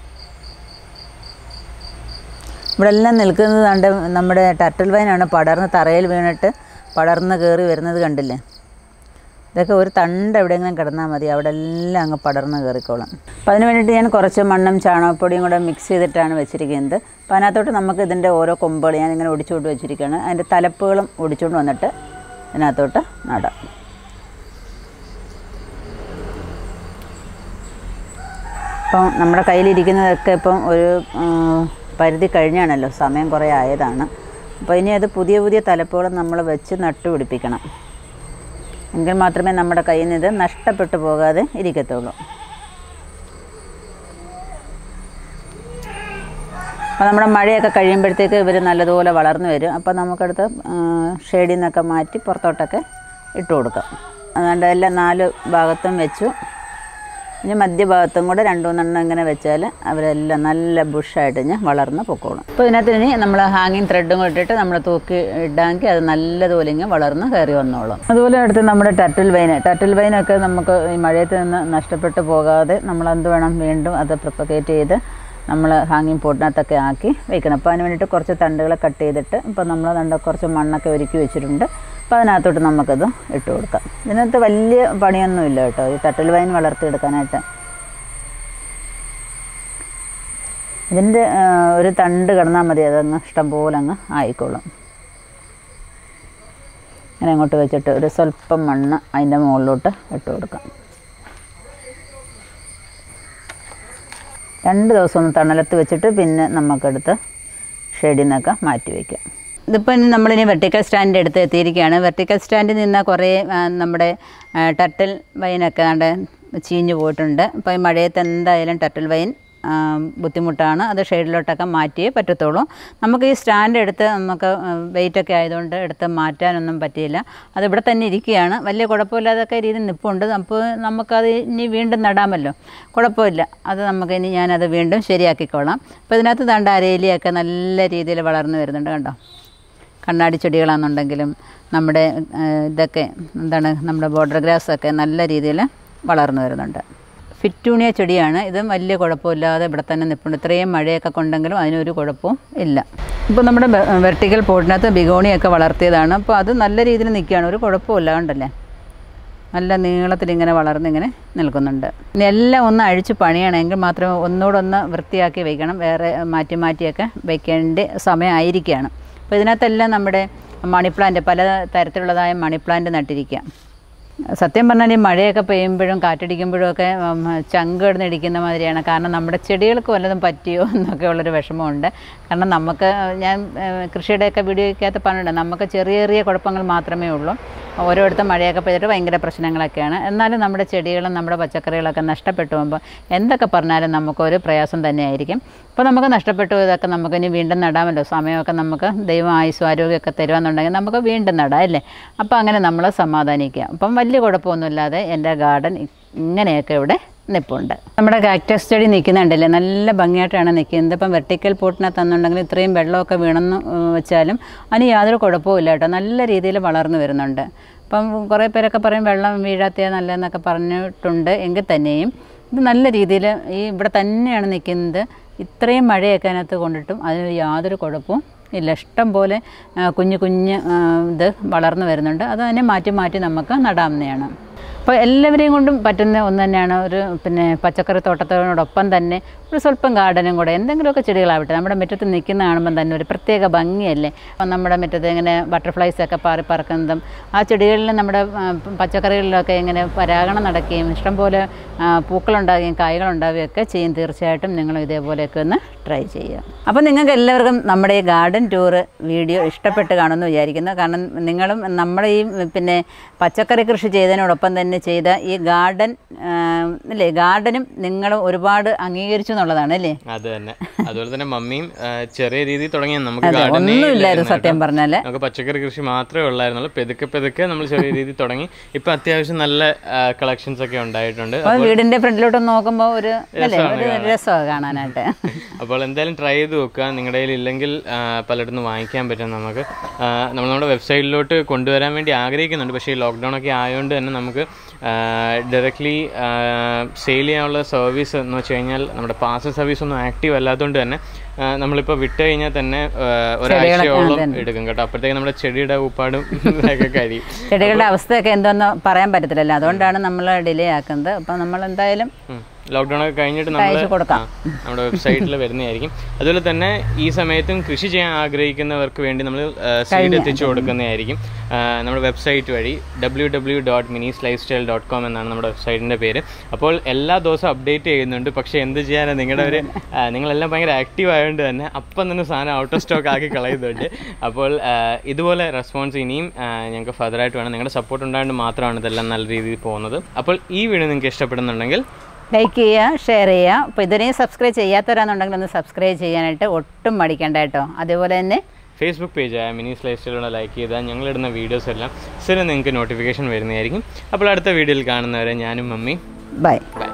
ഇവിടെ എല്ലാം നിൽക്കുന്നത് കണ്ട് നമ്മുടെ ടർട്ടിൽ വൈനാണ് പടർന്ന് തറയിൽ വീണിട്ട് പടർന്ന് കയറി വരുന്നത് കണ്ടില്ലേ ഇതൊക്കെ ഒരു തണ്ട് എവിടെയെങ്കിലും കിടന്നാൽ മതി അവിടെ എല്ലാം അങ്ങ് പടർന്ന് കയറിക്കോളും അപ്പം അതിന് വേണ്ടിയിട്ട് ഞാൻ കുറച്ച് മണ്ണും ചാണകപ്പൊടിയും കൂടെ മിക്സ് ചെയ്തിട്ടാണ് വെച്ചിരിക്കുന്നത് അപ്പോൾ അതിനകത്തോട്ട് നമുക്ക് ഇതിൻ്റെ ഓരോ കൊമ്പുകൾ ഞാൻ ഇങ്ങനെ ഒടിച്ചുകൊണ്ട് വെച്ചിരിക്കുകയാണ് അതിൻ്റെ തലപ്പുകളും ഒടിച്ചുകൊണ്ട് വന്നിട്ട് ഇതിനകത്തോട്ട് നടാം ഇപ്പം നമ്മുടെ കയ്യിലിരിക്കുന്നതൊക്കെ ഇപ്പം ഒരു ആ, പരിധി കഴിഞ്ഞാണല്ലോ സമയം കുറേ ആയതാണ് അപ്പോൾ ഇനി അത് പുതിയ പുതിയ തലപ്പുകൾ നമ്മൾ വെച്ച് നട്ടുപിടിപ്പിക്കണം എങ്കിൽ മാത്രമേ നമ്മുടെ കയ്യിൽ നിന്ന് ഇത് നഷ്ടപ്പെട്ടു പോകാതെ ഇരിക്കത്തുള്ളൂ അപ്പോൾ നമ്മുടെ മഴയൊക്കെ കഴിയുമ്പോഴത്തേക്ക് ഇവർ നല്ലതുപോലെ വളർന്നു വരും അപ്പോൾ നമുക്കടുത്ത് ഷെയ്ഡിൽ നിന്നൊക്കെ മാറ്റി പുറത്തോട്ടൊക്കെ ഇട്ട് കൊടുക്കാം അതുകൊണ്ട് എല്ലാം നാല് ഭാഗത്തും വെച്ചു ഇനി മധ്യഭാഗത്തും കൂടെ രണ്ട് മൂന്നെണ്ണം ഇങ്ങനെ വെച്ചാൽ അവരെല്ലാം നല്ല ബുഷായിട്ട് ഞാൻ വളർന്ന് പൊക്കോളും അപ്പോൾ ഇതിനകത്ത് ഇനി നമ്മൾ ഹാങ്ങിങ് ത്രെഡും കൂടെ ഇട്ടിട്ട് നമ്മൾ തൂക്കി ഇടാമെങ്കിൽ അത് നല്ലതുപോലെ ഇങ്ങനെ വളർന്ന് കയറി വന്നോളും അതുപോലെ അടുത്ത് നമ്മുടെ ടർട്ടിൽ വൈന് ടർട്ടിൽ വൈനൊക്കെ നമുക്ക് ഈ മഴയത്ത് നിന്ന് നഷ്ടപ്പെട്ടു പോകാതെ നമ്മൾ എന്ത് വേണം വീണ്ടും അത് പ്രൊപ്പഗേറ്റ് ചെയ്ത് നമ്മൾ ഹാങ്ങിങ് പോട്ടിനകത്തൊക്കെ ആക്കി വെക്കണം അപ്പോൾ അതിന് വേണ്ടിയിട്ട് കുറച്ച് തണ്ടുകൾ കട്ട് ചെയ്തിട്ട് ഇപ്പോൾ നമ്മൾ കണ്ട കുറച്ച് മണ്ണൊക്കെ ഒരുക്കി വെച്ചിട്ടുണ്ട് അപ്പോൾ അതിനകത്തോട്ട് നമുക്കത് ഇട്ട് കൊടുക്കാം ഇതിനകത്ത് വലിയ പണിയൊന്നുമില്ല കേട്ടോ ഈ തട്ടൽ വൈൻ വളർത്തിയെടുക്കാനായിട്ട് ഇതിൻ്റെ ആ, ഒരു തണ്ട് കിടന്നാൽ മതി അതങ്ങ് ഇഷ്ടംപോലെ അങ്ങ് ആയിക്കോളും അങ്ങനെ അങ്ങോട്ട് വെച്ചിട്ട് ഒരു സ്വല്പം മണ്ണ് അതിൻ്റെ മുകളിലോട്ട് ഇട്ട് കൊടുക്കാം രണ്ട് ദിവസം ഒന്ന് തണലത്ത് വെച്ചിട്ട് പിന്നെ നമുക്കെടുത്ത് ഷെഡിൽ നിന്നൊക്കെ മാറ്റി വയ്ക്കാം ഇതിപ്പോൾ ഇനി നമ്മളിനി വെർട്ടിക്കൽ സ്റ്റാൻഡ് എടുത്ത് എത്തിയിരിക്കുകയാണ് വെർട്ടിക്കൽ സ്റ്റാൻഡിൽ നിന്ന് കുറേ ആ, നമ്മുടെ ആ, ടർട്ടിൽ വൈനൊക്കെ കണ്ട് ചീഞ്ഞു പോയിട്ടുണ്ട് അപ്പോൾ ഈ മഴയത്ത് എന്തായാലും ടർട്ടിൽ വൈൻ ആ, ബുദ്ധിമുട്ടാണ് അത് ഷെയ്ഡിലോട്ടൊക്കെ മാറ്റിയേ പറ്റത്തുള്ളൂ നമുക്ക് ഈ സ്റ്റാൻഡ് എടുത്ത് നമുക്ക് വെയിറ്റൊക്കെ ആയതുകൊണ്ട് എടുത്ത് മാറ്റാനൊന്നും പറ്റിയില്ല അത് ഇവിടെ തന്നെ ഇരിക്കുകയാണ് വലിയ കുഴപ്പമില്ലാതൊക്കെ രീതിയിൽ നിൽപ്പുണ്ട് അപ്പോൾ നമുക്കത് ഇനി വീണ്ടും നടാമല്ലോ കുഴപ്പമില്ല അത് നമുക്ക് ഇനി ഞാനത് വീണ്ടും ശരിയാക്കിക്കോളാം അപ്പോൾ ഇതിനകത്ത് ദാണ്ട അരയിലയൊക്കെ നല്ല രീതിയിൽ വളർന്നു വരുന്നുണ്ട് കണ്ടോ കണ്ണാടി ചെടികളാണെന്നുണ്ടെങ്കിലും നമ്മുടെ ആ, ഇതൊക്കെ എന്താണ് നമ്മുടെ ബോർഡർ ഗ്രാസൊക്കെ നല്ല രീതിയിൽ വളർന്നു വരുന്നുണ്ട് ഫിറ്റൂണിയ ചെടിയാണ് ഇത് വലിയ കുഴപ്പമില്ലാതെ ഇവിടെ തന്നെ നിൽപ്പുണ്ട് ഇത്രയും മഴയൊക്കെ കൊണ്ടെങ്കിലും അതിനൊരു കുഴപ്പവും ഇല്ല ഇപ്പോൾ നമ്മുടെ വെർട്ടിക്കൽ പോട്ടിനകത്ത് ബിഗോണിയൊക്കെ വളർത്തിയതാണ് അപ്പോൾ അത് നല്ല രീതിയിൽ നിൽക്കുകയാണ് ഒരു കുഴപ്പമില്ല കണ്ടല്ലേ നല്ല നീളത്തിൽ ഇങ്ങനെ വളർന്ന് ഇങ്ങനെ നിൽക്കുന്നുണ്ട് ഇനി എല്ലാം ഒന്ന് അഴിച്ച് പണിയണമെങ്കിൽ മാത്രമേ ഒന്നുകൂടെ ഒന്ന് വൃത്തിയാക്കി വെക്കണം വേറെ മാറ്റി മാറ്റിയൊക്കെ വെക്കേണ്ട സമയമായിരിക്കുകയാണ് അപ്പോൾ ഇതിനകത്തെല്ലാം നമ്മുടെ മണി പ്ലാന്റ് പല തരത്തിലുള്ളതായ മണി പ്ലാന്റ് നട്ടിരിക്കുക സത്യം പറഞ്ഞാൽ ഈ മഴയൊക്കെ പെയ്യുമ്പോഴും കാറ്റടിക്കുമ്പോഴും ഒക്കെ ഉം, ചങ്ക് കിടന്നിടിക്കുന്ന മാതിരിയാണ് കാരണം നമ്മുടെ ചെടികൾക്ക് വല്ലതും പറ്റിയോ എന്നൊക്കെ ഉള്ളൊരു വിഷമമുണ്ട് കാരണം നമുക്ക് ഞാൻ ഏഹ്, കൃഷിയുടെയൊക്കെ വീഡിയോയ്ക്കകത്ത് പറഞ്ഞിട്ടുണ്ട് നമുക്ക് ചെറിയ ചെറിയ കുഴപ്പങ്ങൾ മാത്രമേ ഉള്ളൂ ഓരോരുത്തർ മഴയൊക്കെ പെയ്തിട്ട് ഭയങ്കര പ്രശ്നങ്ങളൊക്കെയാണ് എന്നാലും നമ്മുടെ ചെടികളും നമ്മുടെ പച്ചക്കറികളൊക്കെ നഷ്ടപ്പെട്ടു പോകുമ്പോൾ എന്തൊക്കെ പറഞ്ഞാലും നമുക്കൊരു പ്രയാസം തന്നെയായിരിക്കും അപ്പോൾ നമുക്ക് നഷ്ടപ്പെട്ടു പോയതൊക്കെ നമുക്ക് ഇനി വീണ്ടും നടാമല്ലോ സമയമൊക്കെ നമുക്ക് ദൈവം ആയുസ്സും ആരോഗ്യമൊക്കെ തരുമെന്നുണ്ടെങ്കിൽ നമുക്ക് വീണ്ടും നടാം അല്ലേ അപ്പോൾ അങ്ങനെ നമ്മൾ സമാധാനിക്കുക അപ്പം വലിയ കുഴപ്പമൊന്നുമില്ലാതെ എൻ്റെ ഗാർഡൻ ഇങ്ങനെയൊക്കെ ഇവിടെ നിൽപ്പുണ്ട് നമ്മുടെ കാക്ടസ് ചെടി നിൽക്കുന്നുണ്ടല്ലേ നല്ല ഭംഗിയായിട്ടാണ് നിൽക്കുന്നത് ഇപ്പം വെർട്ടിക്കൽ പോട്ടിനകത്ത് തന്നുണ്ടെങ്കിൽ ഇത്രയും വെള്ളമൊക്കെ വീണെന്ന് വെച്ചാലും അതിന് യാതൊരു കുഴപ്പമില്ല കേട്ടോ നല്ല രീതിയിൽ വളർന്നു വരുന്നുണ്ട് അപ്പം കുറേ പേരൊക്കെ പറയും വെള്ളം വീഴാത്തേ നല്ലതെന്നൊക്കെ പറഞ്ഞിട്ടുണ്ട് എങ്കിൽ തന്നെയും ഇത് നല്ല രീതിയിൽ ഈ ഇവിടെ തന്നെയാണ് നിൽക്കുന്നത് ഇത്രയും മഴയൊക്കെ അതിനകത്ത് കൊണ്ടിട്ടും അതിന് യാതൊരു കുഴപ്പവും ഇല്ല ഇഷ്ടം പോലെ ആ, കുഞ്ഞു കുഞ്ഞ് ആ, ഇത് വളർന്നു വരുന്നുണ്ട് അത് തന്നെ മാറ്റി മാറ്റി നമുക്ക് നടാവുന്നതാണ് അപ്പോൾ എല്ലാവരെയും കൊണ്ടും പറ്റുന്ന ഒന്ന് തന്നെയാണ് ഒരു പിന്നെ പച്ചക്കറി തോട്ടത്തോടൊപ്പം തന്നെ ഒരു സ്വല്പം ഗാർഡനും കൂടെ എന്തെങ്കിലുമൊക്കെ ചെടികളാവട്ടെ നമ്മുടെ മുറ്റത്ത് നിൽക്കുന്ന കാണുമ്പം തന്നെ ഒരു പ്രത്യേക ഭംഗിയല്ലേ അപ്പം നമ്മുടെ മുറ്റത്ത് ഇങ്ങനെ ബട്ടർഫ്ലൈസ് ഒക്കെ പാറി പറക്കുന്നതും ആ ചെടികളിൽ നമ്മുടെ ആ, പച്ചക്കറികളിലൊക്കെ ഇങ്ങനെ പരാഗണം നടക്കുകയും ഇഷ്ടംപോലെ ആ, പൂക്കളുണ്ടാകുകയും കായ്കളുണ്ടാവുകയും ഒക്കെ ചെയ്യും തീർച്ചയായിട്ടും നിങ്ങൾ ഇതേപോലെയൊക്കെ ഒന്ന് ട്രൈ ചെയ്യുക അപ്പോൾ നിങ്ങൾക്ക് എല്ലാവർക്കും നമ്മുടെ ഈ ഗാർഡൻ ടൂറ് വീഡിയോ ഇഷ്ടപ്പെട്ട് കാണുമെന്ന് വിചാരിക്കുന്നു കാരണം നിങ്ങളും നമ്മുടെ ഈ പിന്നെ പച്ചക്കറി കൃഷി ചെയ്തതിനോടൊപ്പം തന്നെ തന്നെ ചെയ്ത ഈ ഗാർഡൻ അല്ലേ ഗാർഡനും നിങ്ങൾ ഒരുപാട് അംഗീകരിച്ചു എന്നുള്ളതാണ് അല്ലേ അത് തന്നെ അതുപോലെ തന്നെ മമ്മിയും ആ, ചെറിയ രീതിയിൽ തുടങ്ങിയ നമുക്ക് garden ഏ ഒന്നുമില്ലായിരുന്നു ഇല്ലായിരുന്നു സത്യം പറഞ്ഞാൽ നമുക്ക് പച്ചക്കറി കൃഷി മാത്രമേ ഉള്ളായിരുന്നുള്ളൂ പെതുക്കെ പെതുക്കെ നമ്മൾ ചെറിയ രീതിയിൽ തുടങ്ങി ഇപ്പൊ അത്യാവശ്യം നല്ല കളക്ഷൻസ് ഒക്കെ ഉണ്ടായിട്ടുണ്ട് അപ്പോൾ വീടിൻ്റെ ഫ്രണ്ടിലോട്ട് നോക്കുമ്പോൾ ഒരു അല്ലേ ഒരു രസമാണ് കാണാനായിട്ട് അപ്പോൾ എന്തായാലും ട്രൈ ചെയ്ത് നോക്കുക നിങ്ങളുടെ കയ്യിൽ ഇല്ലെങ്കിൽ ആ, പലയിടത്തുനിന്ന് വാങ്ങിക്കാൻ പറ്റും നമുക്ക് ആ, നമ്മൾ നമ്മുടെ വെബ്സൈറ്റിലോട്ട് കൊണ്ടുവരാൻ വേണ്ടി ആഗ്രഹിക്കുന്നുണ്ട് പക്ഷേ ഈ ലോക്ക്ഡൗൺ ഒക്കെ ആയതുകൊണ്ട് തന്നെ നമുക്ക് ഡയറക്റ്റ്ലി സെയിൽ ചെയ്യാനുള്ള സർവീസ് എന്ന് വെച്ച് കഴിഞ്ഞാൽ നമ്മുടെ പാർസൽ സർവീസ് ഒന്നും ആക്റ്റീവ് അല്ലാത്തതുകൊണ്ട് തന്നെ ആ, നമ്മളിപ്പോൾ വിട്ട് കഴിഞ്ഞാൽ തന്നെ ആ, ഒരാഴ്ചയോളം എടുക്കും കേട്ടോ അപ്പോഴത്തേക്ക് നമ്മുടെ ചെടിയുടെ ഉപ്പാടും ഒക്കെ കഴിയും ചെടികളുടെ അവസ്ഥയൊക്കെ എന്തെന്ന് പറയാൻ പറ്റത്തില്ലല്ലോ അതുകൊണ്ടാണ് നമ്മൾ ഡിലേ ആക്കുന്നത് അപ്പം നമ്മൾ എന്തായാലും ലോക്ക്ഡൗൺ ഒക്കെ കഴിഞ്ഞിട്ട് നമ്മൾ അയച്ചു കൊടുക്കാം നമ്മുടെ വെബ്സൈറ്റിൽ വരുന്നതായിരിക്കും അതുപോലെ തന്നെ ഈ സമയത്തും കൃഷി ചെയ്യാൻ ആഗ്രഹിക്കുന്നവർക്ക് വേണ്ടി നമ്മൾ സീഡ് എത്തിച്ചു കൊടുക്കുന്നതായിരിക്കും ആ, നമ്മുടെ വെബ്സൈറ്റ് വഴി W W dot Mini's lifestyle dot com എന്നാണ് നമ്മുടെ വെബ്സൈറ്റിൻ്റെ പേര് അപ്പോൾ എല്ലാ ദിവസവും അപ്ഡേറ്റ് ചെയ്യുന്നുണ്ട് പക്ഷേ എന്ത് ചെയ്യാനാണ് നിങ്ങളുടെ ഒരു ആ, നിങ്ങളെല്ലാം ഭയങ്കര ആക്റ്റീവ് ആയതുകൊണ്ട് തന്നെ അപ്പം തന്നെ സാധനം ഔട്ട് ഓഫ് സ്റ്റോക്ക് ആക്കി കളയുന്നുണ്ട് അപ്പോൾ ആ, ഇതുപോലെ റെസ്പോൺസ് ഇനിയും ആ, ഞങ്ങൾക്ക് ഫർദറായിട്ട് വേണം നിങ്ങളുടെ സപ്പോർട്ട് ഉണ്ടായതുകൊണ്ട് മാത്രമാണ് ഇതെല്ലാം നല്ല രീതിയിൽ പോകുന്നത് അപ്പോൾ ഈ വീഡിയോ നിങ്ങൾക്ക് ഇഷ്ടപ്പെടുന്നുണ്ടെങ്കിൽ ലൈക്ക് ചെയ്യുക ഷെയർ ചെയ്യുക അപ്പോൾ ഇതുവരെയും സബ്സ്ക്രൈബ് ചെയ്യാത്തവരാണെന്നുണ്ടെങ്കിൽ ഒന്ന് സബ്സ്ക്രൈബ് ചെയ്യാനായിട്ട് ഒട്ടും മടിക്കണ്ട കേട്ടോ അതുപോലെ തന്നെ ഫേസ്ബുക്ക് പേജായ മിനി സ്ലൈസ്റ്റിലൂടെ ലൈക്ക് ചെയ്താൽ ഞങ്ങളിടുന്ന വീഡിയോസ് എല്ലാം സ്ഥിരം നിങ്ങൾക്ക് നോട്ടിഫിക്കേഷൻ വരുന്നതായിരിക്കും അപ്പോൾ അടുത്ത വീഡിയോയിൽ കാണുന്നവരെ ഞാനും മമ്മി ബൈ ബൈ